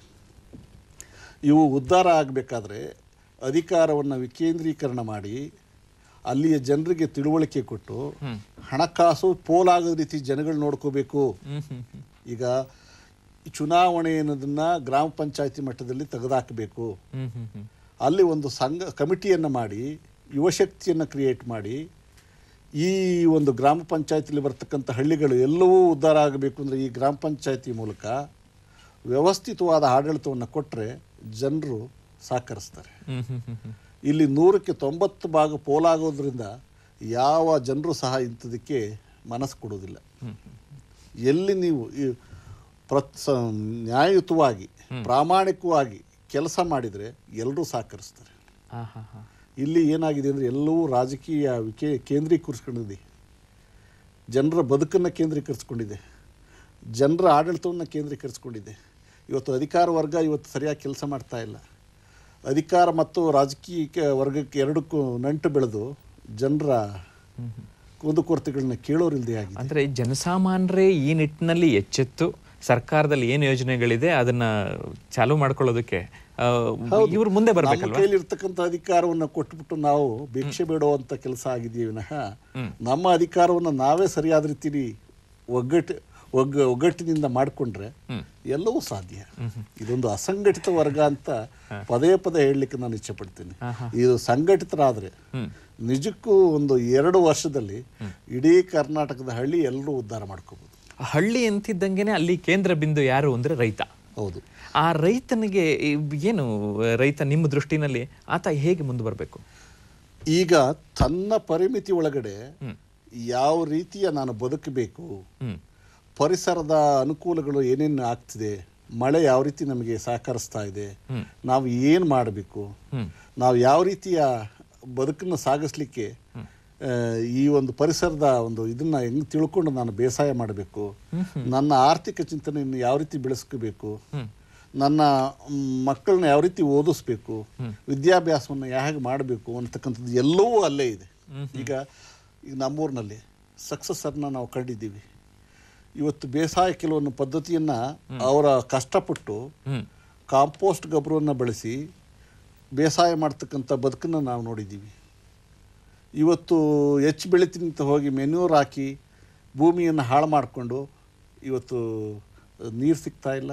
ಇವು ಉದ್ಧಾರ ಆಗಬೇಕಾದ್ರೆ ಅಧಿಕಾರವನ್ನು ವಿಕೇಂದ್ರೀಕರಣ ಮಾಡಿ ಅಲ್ಲಿಯ ಜನರಿಗೆ ತಿಳುವಳಿಕೆ ಕೊಟ್ಟು ಹಣಕಾಸು ಪೋಲಾಗದ ರೀತಿ ಜನಗಳು ನೋಡ್ಕೋಬೇಕು ಹ್ಮ್ ಹ್ಮ್ ಹ್ಮ್ ಈಗ ಈ ಚುನಾವಣೆ ಅನ್ನೋದನ್ನ ಗ್ರಾಮ ಪಂಚಾಯತಿ ಮಟ್ಟದಲ್ಲಿ ತೆಗೆದುಹಾಕಬೇಕು ಹ್ಮ್ ಹ್ಮ್ ಹ್ಮ್ ಅಲ್ಲಿ ಒಂದು ಸಂಘ ಕಮಿಟಿಯನ್ನು ಮಾಡಿ ಯುವಶಕ್ತಿಯನ್ನು ಕ್ರಿಯೇಟ್ ಮಾಡಿ ಈ ಒಂದು ಗ್ರಾಮ ಪಂಚಾಯತಿಲಿ ಬರ್ತಕ್ಕಂಥ ಹಳ್ಳಿಗಳು ಎಲ್ಲವೂ ಉದ್ಧಾರ ಆಗಬೇಕು ಅಂದರೆ ಈ ಗ್ರಾಮ ಪಂಚಾಯತಿ ಮೂಲಕ ವ್ಯವಸ್ಥಿತವಾದ ಆಡಳಿತವನ್ನು ಕೊಟ್ಟರೆ ಜನರು ಸಹಕರಿಸ್ತಾರೆ ಹ್ಮ್ ಹ್ಮ್ ಹ್ಮ್ ಹ್ಮ್ ಇಲ್ಲಿ ನೂರಕ್ಕೆ ತೊಂಬತ್ತು ಭಾಗ ಪೋಲಾಗೋದ್ರಿಂದ ಯಾವ ಜನರು ಸಹ ಇಂಥದಕ್ಕೆ ಮನಸ್ಸು ಕೊಡೋದಿಲ್ಲ ಎಲ್ಲಿ ನೀವು ಈ ಪ್ರತ್ ಸ- ನ್ಯಾಯಯುತವಾಗಿ ಪ್ರಾಮಾಣಿಕವಾಗಿ ಕೆಲಸ ಮಾಡಿದರೆ ಎಲ್ಲರೂ ಸಹಕರಿಸ್ತಾರೆ ಹಾ ಹಾ ಹಾ ಇಲ್ಲಿ ಏನಾಗಿದೆ ಅಂದರೆ ಎಲ್ಲವೂ ರಾಜಕೀಯ ವಿಕೇ ಕೇಂದ್ರೀಕರಿಸ್ಕೊಂಡಿದೆ ಜನರ ಬದುಕನ್ನು ಕೇಂದ್ರೀಕರಿಸ್ಕೊಂಡಿದೆ ಜನರ ಆಡಳಿತವನ್ನು ಕೇಂದ್ರೀಕರಿಸ್ಕೊಂಡಿದೆ ಇವತ್ತು ಅಧಿಕಾರ ವರ್ಗ ಇವತ್ತು ಸರಿಯಾಗಿ ಕೆಲಸ ಮಾಡ್ತಾ ಇಲ್ಲ ಅಧಿಕಾರ ಮತ್ತು ರಾಜಕೀಯ ಕೆ- ವರ್ಗಕ್ಕೆ ಎರಡಕ್ಕೂ ನಂಟು ಬೆಳೆದು ಜನರ ಕುಂದುಕೊರತೆಗಳನ್ನ ಕೇಳೋರಿಲ್ಲದೆ ಆಗಿದೆ ಅಂದ್ರೆ ಜನಸಾಮಾನ್ಯರೇ ಈ ನಿಟ್ಟಿನಲ್ಲಿ ಎಚ್ಚೆತ್ತು ಸರ್ಕಾರದಲ್ಲಿ ಏನು ಯೋಜನೆಗಳಿದೆ ಅದನ್ನ ಚಾಲೂ ಮಾಡ್ಕೊಳ್ಳೋದಕ್ಕೆ ಇವ್ರು ಮುಂದೆ ನಮ್ಮ ಬರ್ಬೇಕಲ್ವಾ ಕೈಲಿ ಇರ್ತಕ್ಕಂಥ ಅಧಿಕಾರವನ್ನು ಕೊಟ್ಬಿಟ್ಟು ನಾವು ಭಿಕ್ಷೆ ಬೇಡುವಂತ ಕೆಲಸ ಆಗಿದೆಯೇ ವಿನಃ ನಮ್ಮ ಅಧಿಕಾರವನ್ನು ನಾವೇ ಸರಿಯಾದ ರೀತಿಲಿ ಒಗ್ಗಟ್ಟು ಒಗ್ಗ ಒಗ್ಗಟ್ಟಿನಿಂದ ಮಾಡಿಕೊಂಡ್ರೆ ಎಲ್ಲವೂ ಸಾಧ್ಯ ಇದೊಂದು ಅಸಂಘಟಿತ ವರ್ಗ ಅಂತ ಪದೇ ಪದೇ ಹೇಳಲಿಕ್ಕೆ ನಾನು ಇಚ್ಛೆ ಪಡ್ತೀನಿ ಇದು ಸಂಘಟಿತರಾದ್ರೆ ನಿಜಕ್ಕೂ ಒಂದು ಎರಡು ವರ್ಷದಲ್ಲಿ ಇಡೀ ಕರ್ನಾಟಕದ ಹಳ್ಳಿ ಎಲ್ಲರೂ ಉದ್ಧಾರ ಮಾಡ್ಕೋಬಹುದು ಹಳ್ಳಿ ಅಂತಿದ್ದಂಗೆನೆ ಅಲ್ಲಿ ಕೇಂದ್ರ ಬಿಂದು ಯಾರು ಅಂದ್ರೆ ರೈತ ಹೌದು ಆ ರೈತನಿಗೆ ಈ- ಏನು ರೈತ ನಿಮ್ಮ ದೃಷ್ಟಿನಲ್ಲಿ ಆತ ಹೇಗೆ ಮುಂದೆ ಬರಬೇಕು ಈಗ ತನ್ನ ಪರಿಮಿತಿ ಒಳಗಡೆ ಯಾವ ರೀತಿಯ ನಾನು ಬದುಕಬೇಕು ಹ್ಮ್ ಪರಿಸರದ ಅನುಕೂಲಗಳು ಏನೇನು ಆಗ್ತಿದೆ ಮಳೆ ಯಾವ ರೀತಿ ನಮಗೆ ಸಹಕರಿಸ್ತಾ ಇದೆ ನಾವು ಏನು ಮಾಡಬೇಕು ನಾವು ಯಾವ ರೀತಿಯ ಬದುಕನ್ನು ಸಾಗಿಸ್ಲಿಕ್ಕೆ ಆ, ಈ ಒಂದು ಪರಿಸರದ ಒಂದು ಇದನ್ನ ಹೆಂಗ್ ತಿಳ್ಕೊಂಡು ನಾನು ಬೇಸಾಯ ಮಾಡಬೇಕು ನನ್ನ ಆರ್ಥಿಕ ಚಿಂತನೆಯನ್ನು ಯಾವ ರೀತಿ ಬೆಳೆಸ್ಕೋಬೇಕು ನನ್ನ ಮ್, ಮಕ್ಕಳನ್ನ ಯಾವ ರೀತಿ ಓದಿಸ್ಬೇಕು ವಿದ್ಯಾಭ್ಯಾಸವನ್ನು ಹೇಗೆ ಮಾಡಬೇಕು ಅಂತಕ್ಕಂಥದ್ದು ಎಲ್ಲವೂ ಅಲ್ಲೇ ಇದೆ ಈಗ ಈಗ ನಮ್ಮೂರಿನಲ್ಲಿ ಸಕ್ಸಸ್ಸನ್ನು ನಾವು ಕಂಡಿದ್ದೀವಿ ಇವತ್ತು ಬೇಸಾಯ ಕೆಲವೊಂದು ಪದ್ಧತಿಯನ್ನು ಅವರ ಕಷ್ಟಪಟ್ಟು ಕಾಂಪೋಸ್ಟ್ ಗೊಬ್ಬರವನ್ನು ಬಳಸಿ ಬೇಸಾಯ ಮಾಡ್ತಕ್ಕಂಥ ಬದುಕನ್ನು ನಾವು ನೋಡಿದ್ದೀವಿ ಇವತ್ತು ಹೆಚ್ಚು ಬೆಳಿತೀನಿ ಅಂತ ಹೋಗಿ ಮೆನ್ಯೂರ್ ಹಾಕಿ ಭೂಮಿಯನ್ನು ಹಾಳು ಮಾಡಿಕೊಂಡು ಇವತ್ತು ನೀರು ಸಿಗ್ತಾ ಇಲ್ಲ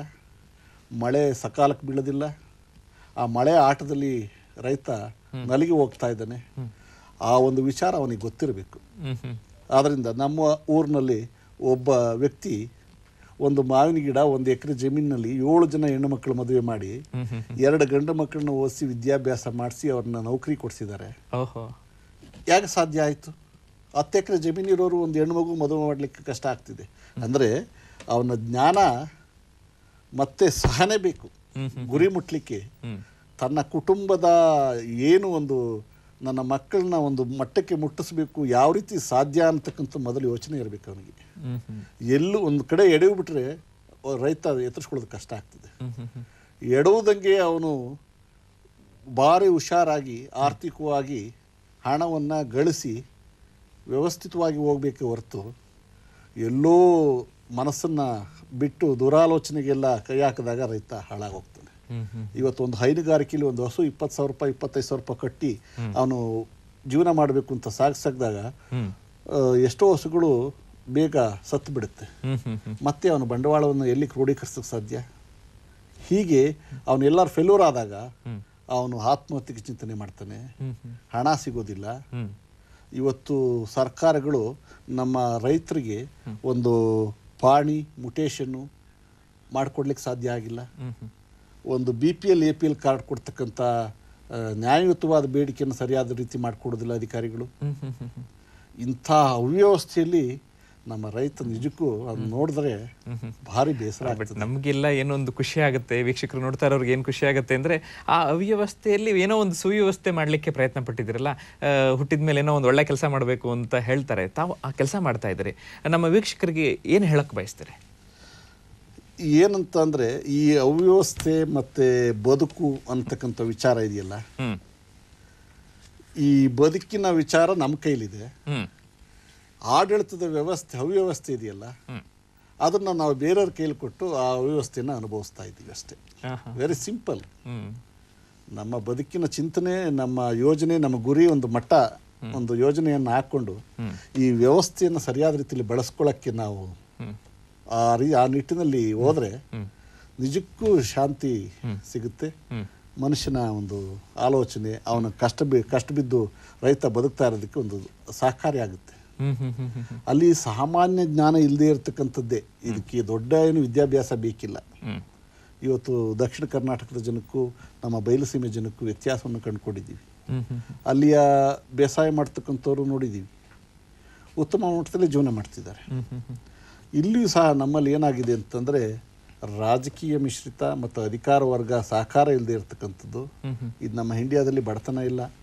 ಮಳೆ ಸಕಾಲಕ್ಕೆ ಬೀಳೋದಿಲ್ಲ ಆ ಮಳೆ ಆಟದಲ್ಲಿ ರೈತ ನಲಿಗೆ ಹೋಗ್ತಾ ಇದ್ದಾನೆ ಆ ಒಂದು ವಿಚಾರ ಅವನಿಗೆ ಗೊತ್ತಿರಬೇಕು ಹ್ಮ್ ಹ್ಮ್ ಆದ್ದರಿಂದ ನಮ್ಮ ಊರಿನಲ್ಲಿ ಒಬ್ಬ ವ್ಯಕ್ತಿ ಒಂದು ಮಾವಿನ ಗಿಡ ಒಂದು ಎಕರೆ ಜಮೀನಿನಲ್ಲಿ ಏಳು ಜನ ಹೆಣ್ಣು ಮಕ್ಕಳು ಮದುವೆ ಮಾಡಿ ಎರಡು ಗಂಡು ಮಕ್ಕಳನ್ನ ಓದಿಸಿ ವಿದ್ಯಾಭ್ಯಾಸ ಮಾಡಿಸಿ ಅವ್ರನ್ನ ನೌಕರಿ ಕೊಡಿಸಿದ್ದಾರೆ ಓಹೋ ಯಾಕೆ ಸಾಧ್ಯ ಆಯಿತು ಹತ್ತು ಎಕರೆ ಜಮೀನಿರೋರು ಒಂದು ಹೆಣ್ಣು ಮಗು ಮದುವೆ ಮಾಡಲಿಕ್ಕೆ ಕಷ್ಟ ಆಗ್ತಿದೆ ಅಂದರೆ ಅವನ ಜ್ಞಾನ ಮತ್ತೆ ಸಹನೆ ಬೇಕು ಗುರಿ ಮುಟ್ಲಿಕ್ಕೆ ತನ್ನ ಕುಟುಂಬದ ಏನು ಒಂದು ನನ್ನ ಮಕ್ಕಳನ್ನ ಒಂದು ಮಟ್ಟಕ್ಕೆ ಮುಟ್ಟಿಸ್ಬೇಕು ಯಾವ ರೀತಿ ಸಾಧ್ಯ ಅಂತಕ್ಕಂಥ ಮೊದಲು ಯೋಚನೆ ಇರಬೇಕು ಅವನಿಗೆ ಹ್ಮ್ ಹ್ಮ್ ಎಲ್ಲೂ ಒಂದು ಕಡೆ ಎಡೆವು ಬಿಟ್ರೆ ರೈತ ಎತ್ತರಿಸ್ಕೊಳ್ಳೋದು ಕಷ್ಟ ಆಗ್ತದೆ ಎಡವುದಂಗೆ ಅವನು ಭಾರಿ ಹುಷಾರಾಗಿ ಆರ್ಥಿಕವಾಗಿ ಹಣವನ್ನು ಗಳಿಸಿ ವ್ಯವಸ್ಥಿತವಾಗಿ ಹೋಗಬೇಕೆ ಹೊರತು ಎಲ್ಲೋ ಮನಸ್ಸನ್ನು ಬಿಟ್ಟು ದುರಾಲೋಚನೆಗೆಲ್ಲ ಕೈ ಹಾಕಿದಾಗ ರೈತ ಹಾಳಾಗೋಗ್ತಾನೆ ಇವತ್ತು ಒಂದು ಹೈನುಗಾರಿಕೆಯಲ್ಲಿ ಒಂದು ಹಸು ಇಪ್ಪತ್ತು ಸಾವಿರ ರೂಪಾಯಿ ಇಪ್ಪತ್ತೈದು ಸಾವಿರ ರೂಪಾಯಿ ಕಟ್ಟಿ ಅವನು ಜೀವನ ಮಾಡಬೇಕು ಅಂತ ಸಾಗಿಸಾಕಿದಾಗ ಎಷ್ಟೋ ಹಸುಗಳು ಬೇಗ ಸತ್ತು ಬಿಡುತ್ತೆ ಹ್ಮ್ ಹ್ಮ್ ಹ್ಮ್ ಮತ್ತೆ ಅವನ ಬಂಡವಾಳವನ್ನು ಎಲ್ಲಿ ಕ್ರೋಢೀಕರಿಸೋಕೆ ಸಾಧ್ಯ ಹೀಗೆ ಅವನೆಲ್ಲರೂ ಫೆಲ್ಯೂರ್ ಆದಾಗ ಅವನು ಆತ್ಮಹತ್ಯೆಗೆ ಚಿಂತನೆ ಮಾಡ್ತಾನೆ ಹಣ ಸಿಗೋದಿಲ್ಲ ಇವತ್ತು ಸರ್ಕಾರಗಳು ನಮ್ಮ ರೈತರಿಗೆ ಒಂದು ಪಾಣಿ ಮುಟೇಶನ್ನು ಮಾಡಿಕೊಡ್ಲಿಕ್ಕೆ ಸಾಧ್ಯ ಆಗಿಲ್ಲ ಒಂದು B P L A P L card ಕೊಡ್ತಕ್ಕಂಥ ಆ, ನ್ಯಾಯಯುತವಾದ ಬೇಡಿಕೆಯನ್ನು ಸರಿಯಾದ ರೀತಿ ಮಾಡಿಕೊಡೋದಿಲ್ಲ ಅಧಿಕಾರಿಗಳು ಇಂಥ ಅವ್ಯವಸ್ಥೆಯಲ್ಲಿ ನಮ್ಮ ರೈತ ನಿಜಕ್ಕೂ ಅದು ನೋಡಿದ್ರೆ ಭಾರಿ ಬೇಸರ ಬಟ್ ಆಗ್ತದೆ ನಮಗೆಲ್ಲ ಏನೋ ಒಂದು ಖುಷಿ ಆಗುತ್ತೆ ವೀಕ್ಷಕರು ನೋಡ್ತಾ ಇರೋರ್ಗೆ ಏನು ಖುಷಿ ಆಗುತ್ತೆ ಅಂದ್ರೆ ಆ ಅವ್ಯವಸ್ಥೆಯಲ್ಲಿ ಏನೋ ಒಂದು ಸುವ್ಯವಸ್ಥೆ ಮಾಡಲಿಕ್ಕೆ ಪ್ರಯತ್ನ ಪಟ್ಟಿದ್ದೀರಲ್ಲ ಹುಟ್ಟಿದ ಮೇಲೆ ಏನೋ ಒಂದು ಒಳ್ಳೆ ಕೆಲಸ ಮಾಡಬೇಕು ಅಂತ ಹೇಳ್ತಾರೆ ತಾವು ಆ ಕೆಲಸ ಮಾಡ್ತಾ ಇದ್ದೀರಿ ನಮ್ಮ ವೀಕ್ಷಕರಿಗೆ ಏನು ಹೇಳಕ್ ಬಯಸ್ತಾರೆ ಏನಂತ ಅಂದರೆ ಈ ಅವ್ಯವಸ್ಥೆ ಮತ್ತು ಬದುಕು ಅಂತಕ್ಕಂಥ ವಿಚಾರ ಇದೆಯಲ್ಲ ಹ್ಮ್ ಈ ಬದುಕಿನ ವಿಚಾರ ನಮ್ಮ ಕೈಲಿದೆ ಹ್ಮ್ ಆಡಳಿತದ ವ್ಯವಸ್ಥೆ ಅವ್ಯವಸ್ಥೆ ಇದೆಯಲ್ಲ ಅದನ್ನು ನಾವು ಬೇರೆಯವ್ರ ಕೈಲಿ ಕೊಟ್ಟು ಆ ಅವ್ಯವಸ್ಥೆನ ಅನುಭವಿಸ್ತಾ ಇದ್ದೀವಿ ಅಷ್ಟೇ ಆಹಾ. ವೆರಿ ಸಿಂಪಲ್ ಹ್ಮ್ ನಮ್ಮ ಬದುಕಿನ ಚಿಂತನೆ ನಮ್ಮ ಯೋಜನೆ ನಮ್ಮ ಗುರಿ ಒಂದು ಮಟ್ಟ ಒಂದು ಯೋಜನೆಯನ್ನು ಹಾಕ್ಕೊಂಡು ಈ ವ್ಯವಸ್ಥೆಯನ್ನು ಸರಿಯಾದ ರೀತಿಯಲ್ಲಿ ಬಳಸ್ಕೊಳ್ಳೋಕ್ಕೆ ನಾವು ಆ ರೀ ಆ ನಿಟ್ಟಿನಲ್ಲಿ ಹೋದರೆ ನಿಜಕ್ಕೂ ಶಾಂತಿ ಸಿಗುತ್ತೆ ಮನುಷ್ಯನ ಒಂದು ಆಲೋಚನೆ ಅವನ ಕಷ್ಟ ಬಿ ಕಷ್ಟ ಬಿದ್ದು ರೈತ ಬದುಕ್ತಾ ಇರೋದಕ್ಕೆ ಒಂದು ಸಹಕಾರಿ ಆಗುತ್ತೆ ಹ್ಮ್ ಹ್ಮ್ ಹ್ಮ್ ಹ್ಮ್ ಅಲ್ಲಿ ಸಾಮಾನ್ಯ ಜ್ಞಾನ ಇಲ್ಲದೆ ಇರತಕ್ಕಂಥದ್ದೇ ಇದಕ್ಕೆ ದೊಡ್ಡ ಏನು ವಿದ್ಯಾಭ್ಯಾಸ ಬೇಕಿಲ್ಲ ಹ್ಮ್ ಇವತ್ತು ದಕ್ಷಿಣ ಕರ್ನಾಟಕದ ಜನಕ್ಕೂ ನಮ್ಮ ಬಯಲುಸೀಮೆ ಜನಕ್ಕೂ ವ್ಯತ್ಯಾಸವನ್ನು ಕಂಡುಕೊಂಡಿದ್ದೀವಿ ಹ್ಮ್ ಹ್ಮ್ ಅಲ್ಲಿಯ ಬೇಸಾಯ ಮಾಡ್ತಕ್ಕಂಥವ್ರು ನೋಡಿದ್ದೀವಿ ಉತ್ತಮ ಮಟ್ಟದಲ್ಲಿ ಜೀವನ ಮಾಡ್ತಿದ್ದಾರೆ ಇಲ್ಲಿಯೂ ಸಹ ನಮ್ಮಲ್ಲಿ ಏನಾಗಿದೆ ಅಂತಂದರೆ ರಾಜಕೀಯ ಮಿಶ್ರಿತ ಮತ್ತು ಅಧಿಕಾರ ವರ್ಗ ಸಹಕಾರ ಇಲ್ಲದೆ ಇರತಕ್ಕಂಥದ್ದು ಇದು ನಮ್ಮ ಇಂಡಿಯಾದಲ್ಲಿ ಬಡತನ ಇಲ್ಲ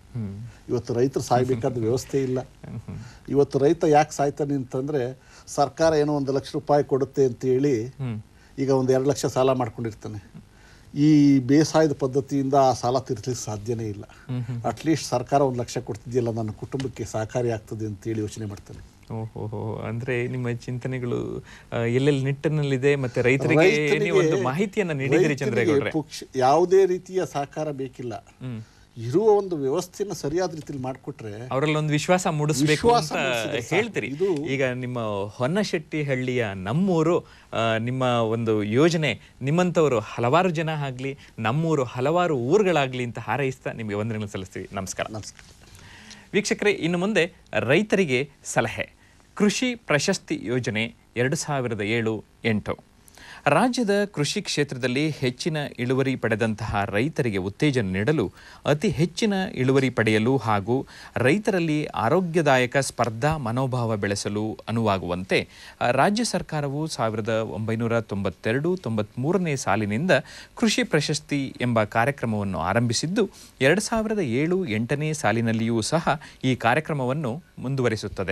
ಇವತ್ತು ರೈತರು ಸಾಯ್ಬೇಕಾದ ವ್ಯವಸ್ಥೆ ಇಲ್ಲ ಇವತ್ತು ರೈತ ಯಾಕೆ ಸಾಯ್ತಾನೆ ಅಂತಂದರೆ ಸರ್ಕಾರ ಏನೋ ಒಂದು ಲಕ್ಷ ರೂಪಾಯಿ ಕೊಡುತ್ತೆ ಅಂತೇಳಿ ಈಗ ಒಂದು ಎರಡು ಲಕ್ಷ ಸಾಲ ಮಾಡ್ಕೊಂಡಿರ್ತಾನೆ ಈ ಬೇಸಾಯದ ಪದ್ಧತಿಯಿಂದ ಆ ಸಾಲ ತೀರಿಸ್ಲಿಕ್ಕೆ ಸಾಧ್ಯನೇ ಇಲ್ಲ ಅಟ್ಲೀಸ್ಟ್ ಸರ್ಕಾರ ಒಂದು ಲಕ್ಷ ಕೊಡ್ತಿದೆಯಲ್ಲ ನನ್ನ ಕುಟುಂಬಕ್ಕೆ ಸಹಕಾರಿ ಆಗ್ತದೆ ಅಂತೇಳಿ ಯೋಚನೆ ಮಾಡ್ತಾನೆ ಓಹೋ ಅಂದ್ರೆ ನಿಮ್ಮ ಚಿಂತನೆಗಳು ಆ, ಎಲ್ಲೆಲ್ಲಿ ನಿಟ್ಟಿನಲ್ಲಿದೆ ಮತ್ತೆ ರೈತರಿಗೆ ರೈತನಿಗೆ- ನೀವು ಒಂದು ಮಾಹಿತಿಯನ್ನ ನೀಡಿದಿರಿ ರೈತನಿಗೆ ಚಂದ್ರೇಗೌಡ್ರೆ ಪುಕ್ಷ- ಯಾವುದೇ ರೀತಿಯ ಸಹಕಾರ ಬೇಕಿಲ್ಲ ಇರುವ ಒಂದು ವ್ಯವಸ್ಥೆನ ಸರಿಯಾದ ರೀತಿಯಲ್ಲಿ ಮಾಡಿಕೊಟ್ರೆ ಅವರಲ್ಲಿ ಒಂದು ವಿಶ್ವಾಸ ಮೂಡಿಸ್ಬೇಕು ವಿಶ್ವಾಸ ಅಂತ ಮೂಡಿಸಿದ್ರೆ ಸಾಕು. ಹೇಳ್ತೀರಿ ಇದು- ಈಗ ನಿಮ್ಮ ಹೊನ್ನಶೆಟ್ಟಿ ಹಳ್ಳಿಯ ನಮ್ಮೂರು ಆ, ನಿಮ್ಮ ಒಂದು ಯೋಜನೆ ನಿಮ್ಮಂಥವರು ಹಲವಾರು ಜನ ಆಗ್ಲಿ ನಮ್ಮೂರು ಹಲವಾರು ಊರುಗಳಾಗ್ಲಿ ಅಂತ ಹಾರೈಸ್ತಾ ನಿಮಗೆ ವಂದನೆಗಳು ಸಲ್ಲಿಸ್ತೀವಿ ನಮಸ್ಕಾರ ನಮಸ್ಕಾರ ವೀಕ್ಷಕರೇ ಇನ್ನು ಮುಂದೆ ರೈತರಿಗೆ ಸಲಹೆ ಕೃಷಿ ಪ್ರಶಸ್ತಿ ಯೋಜನೆ ಎರಡು ಸಾವಿರದ ಏಳು ಎಂಟು ರಾಜ್ಯದ ಕೃಷಿ ಕ್ಷೇತ್ರದಲ್ಲಿ ಹೆಚ್ಚಿನ ಇಳುವರಿ ಪಡೆದಂತಹ ರೈತರಿಗೆ ಉತ್ತೇಜನ ನೀಡಲು ಅತಿ ಹೆಚ್ಚಿನ ಇಳುವರಿ ಪಡೆಯಲು ಹಾಗೂ ರೈತರಲ್ಲಿ ಆರೋಗ್ಯದಾಯಕ ಸ್ಪರ್ಧಾ ಮನೋಭಾವ ಬೆಳೆಸಲು ಅನುವಾಗುವಂತೆ ಆ, ರಾಜ್ಯ ಸರ್ಕಾರವು ಸಾವಿರದ ಒಂಬೈನೂರ ತೊಂಬತ್ತೆರಡು ತೊಂಬತ್ಮೂರನೇ ಸಾಲಿನಿಂದ ಕೃಷಿ ಪ್ರಶಸ್ತಿ ಎಂಬ ಕಾರ್ಯಕ್ರಮವನ್ನು ಆರಂಭಿಸಿದ್ದು ಎರಡು ಸಾವಿರದ ಏಳು ಎಂಟನೇ ಸಾಲಿನಲ್ಲಿಯೂ ಸಹ ಈ ಕಾರ್ಯಕ್ರಮವನ್ನು ಮುಂದುವರಿಸುತ್ತದೆ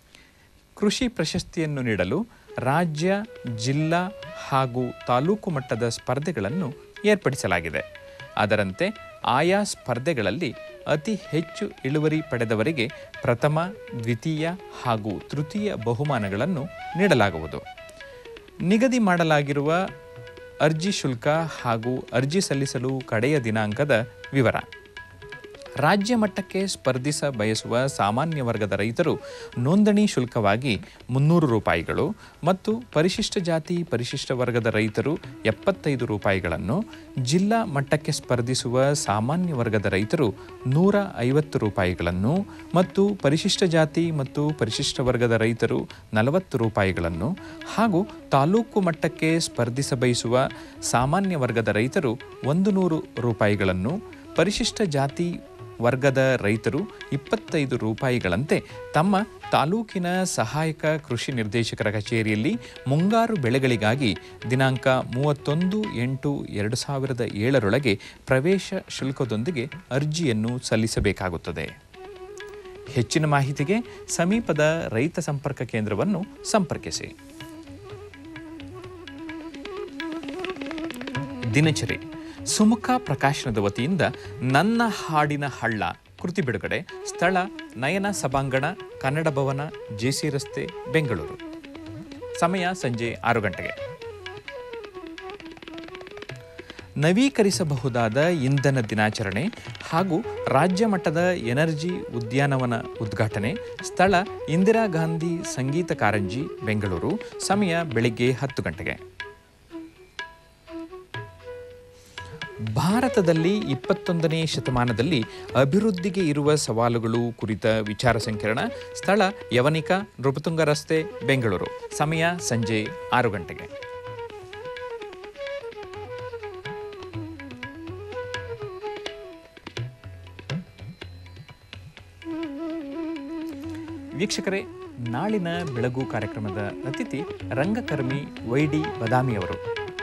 ಕೃಷಿ ಪ್ರಶಸ್ತಿಯನ್ನು ನೀಡಲು ರಾಜ್ಯ ಜಿಲ್ಲಾ ಹಾಗೂ ತಾಲೂಕು ಮಟ್ಟದ ಸ್ಪರ್ಧೆಗಳನ್ನು ಏರ್ಪಡಿಸಲಾಗಿದೆ ಅದರಂತೆ ಆಯಾ ಸ್ಪರ್ಧೆಗಳಲ್ಲಿ ಅತಿ ಹೆಚ್ಚು ಇಳುವರಿ ಪಡೆದವರಿಗೆ ಪ್ರಥಮ ದ್ವಿತೀಯ ಹಾಗೂ ತೃತೀಯ ಬಹುಮಾನಗಳನ್ನು ನೀಡಲಾಗುವುದು ನಿಗದಿ ಮಾಡಲಾಗಿರುವ ಅರ್ಜಿ ಶುಲ್ಕ ಹಾಗೂ ಅರ್ಜಿ ಸಲ್ಲಿಸಲು ಕಡೆಯ ದಿನಾಂಕದ ವಿವರ ರಾಜ್ಯ ಮಟ್ಟಕ್ಕೆ ಸ್ಪರ್ಧಿಸ ಬಯಸುವ ಸಾಮಾನ್ಯ ವರ್ಗದ ರೈತರು ನೋಂದಣಿ ಶುಲ್ಕವಾಗಿ ಮುನ್ನೂರು ರೂಪಾಯಿಗಳು ಮತ್ತು ಪರಿಶಿಷ್ಟ ಜಾತಿ ಪರಿಶಿಷ್ಟ ವರ್ಗದ ರೈತರು ಎಪ್ಪತ್ತೈದು ರೂಪಾಯಿಗಳನ್ನು ಜಿಲ್ಲಾ ಮಟ್ಟಕ್ಕೆ ಸ್ಪರ್ಧಿಸುವ ಸಾಮಾನ್ಯ ವರ್ಗದ ರೈತರು ನೂರ ಐವತ್ತು ರೂಪಾಯಿಗಳನ್ನು ಮತ್ತು ಪರಿಶಿಷ್ಟ ಜಾತಿ ಮತ್ತು ಪರಿಶಿಷ್ಟ ವರ್ಗದ ರೈತರು ನಲವತ್ತು ರೂಪಾಯಿಗಳನ್ನು ಹಾಗೂ ತಾಲೂಕು ಮಟ್ಟಕ್ಕೆ ಸ್ಪರ್ಧಿಸ ಬಯಸುವ ಸಾಮಾನ್ಯ ವರ್ಗದ ರೈತರು ಒಂದು ನೂರು ರೂಪಾಯಿಗಳನ್ನು ಪರಿಶಿಷ್ಟ ಜಾತಿ ವರ್ಗದ ರೈತರು ಇಪ್ಪತ್ತೈದು ರೂಪಾಯಿಗಳಂತೆ ತಮ್ಮ ತಾಲೂಕಿನ ಸಹಾಯಕ ಕೃಷಿ ನಿರ್ದೇಶಕರ ಕಚೇರಿಯಲ್ಲಿ ಮುಂಗಾರು ಬೆಳೆಗಳಿಗಾಗಿ ದಿನಾಂಕ ಮೂವತ್ತೊಂದು ಎಂಟು ಎರಡು ಸಾವಿರದ ಏಳರೊಳಗೆ ಪ್ರವೇಶ ಶುಲ್ಕದೊಂದಿಗೆ ಅರ್ಜಿಯನ್ನು ಸಲ್ಲಿಸಬೇಕಾಗುತ್ತದೆ ಹೆಚ್ಚಿನ ಮಾಹಿತಿಗೆ ಸಮೀಪದ ರೈತ ಸಂಪರ್ಕ ಕೇಂದ್ರವನ್ನು ಸಂಪರ್ಕಿಸಿ ದಿನಚರಿ ಸುಮುಖ ಪ್ರಕಾಶನದ ವತಿಯಿಂದ ನನ್ನ ಹಾಡಿನ ಹಳ್ಳ ಕೃತಿ ಬಿಡುಗಡೆ ಸ್ಥಳ ನಯನ ಸಭಾಂಗಣ ಕನ್ನಡ ಭವನ ಜೆಸಿ ರಸ್ತೆ ಬೆಂಗಳೂರು ಸಮಯ ಸಂಜೆ ಆರು ಗಂಟೆಗೆ ನವೀಕರಿಸಬಹುದಾದ ಇಂಧನ ದಿನಾಚರಣೆ ಹಾಗೂ ರಾಜ್ಯ ಮಟ್ಟದ ಎನರ್ಜಿ ಉದ್ಯಾನವನ ಉದ್ಘಾಟನೆ ಸ್ಥಳ ಇಂದಿರಾ ಗಾಂಧಿ ಸಂಗೀತ ಕಾರಂಜಿ ಬೆಂಗಳೂರು ಸಮಯ ಬೆಳಿಗ್ಗೆ ಹತ್ತು ಗಂಟೆಗೆ ಭಾರತದಲ್ಲಿ ಇಪ್ಪತ್ತೊಂದನೇ ಶತಮಾನದಲ್ಲಿ ಅಭಿವೃದ್ಧಿಗೆ ಇರುವ ಸವಾಲುಗಳು ಕುರಿತ ವಿಚಾರ ಸಂಕಿರಣ ಸ್ಥಳ ಯವನಿಕ ನೃಪತುಂಗ ರಸ್ತೆ ಬೆಂಗಳೂರು ಸಮಯ ಸಂಜೆ ಆರು ಗಂಟೆಗೆ ವೀಕ್ಷಕರೇ ನಾಳಿನ ಬೆಳಗು ಕಾರ್ಯಕ್ರಮದ ಅತಿಥಿ ರಂಗಕರ್ಮಿ ವೈ ಡಿ ಬದಾಮಿಯವರು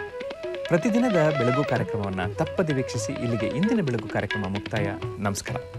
ಪ್ರತಿದಿನದ ಬೆಳಗು ಕಾರ್ಯಕ್ರಮವನ್ನು ತಪ್ಪದೆ ವೀಕ್ಷಿಸಿ ಇಲ್ಲಿಗೆ ಇಂದಿನ ಬೆಳಗು ಕಾರ್ಯಕ್ರಮ ಮುಕ್ತಾಯ ನಮಸ್ಕಾರ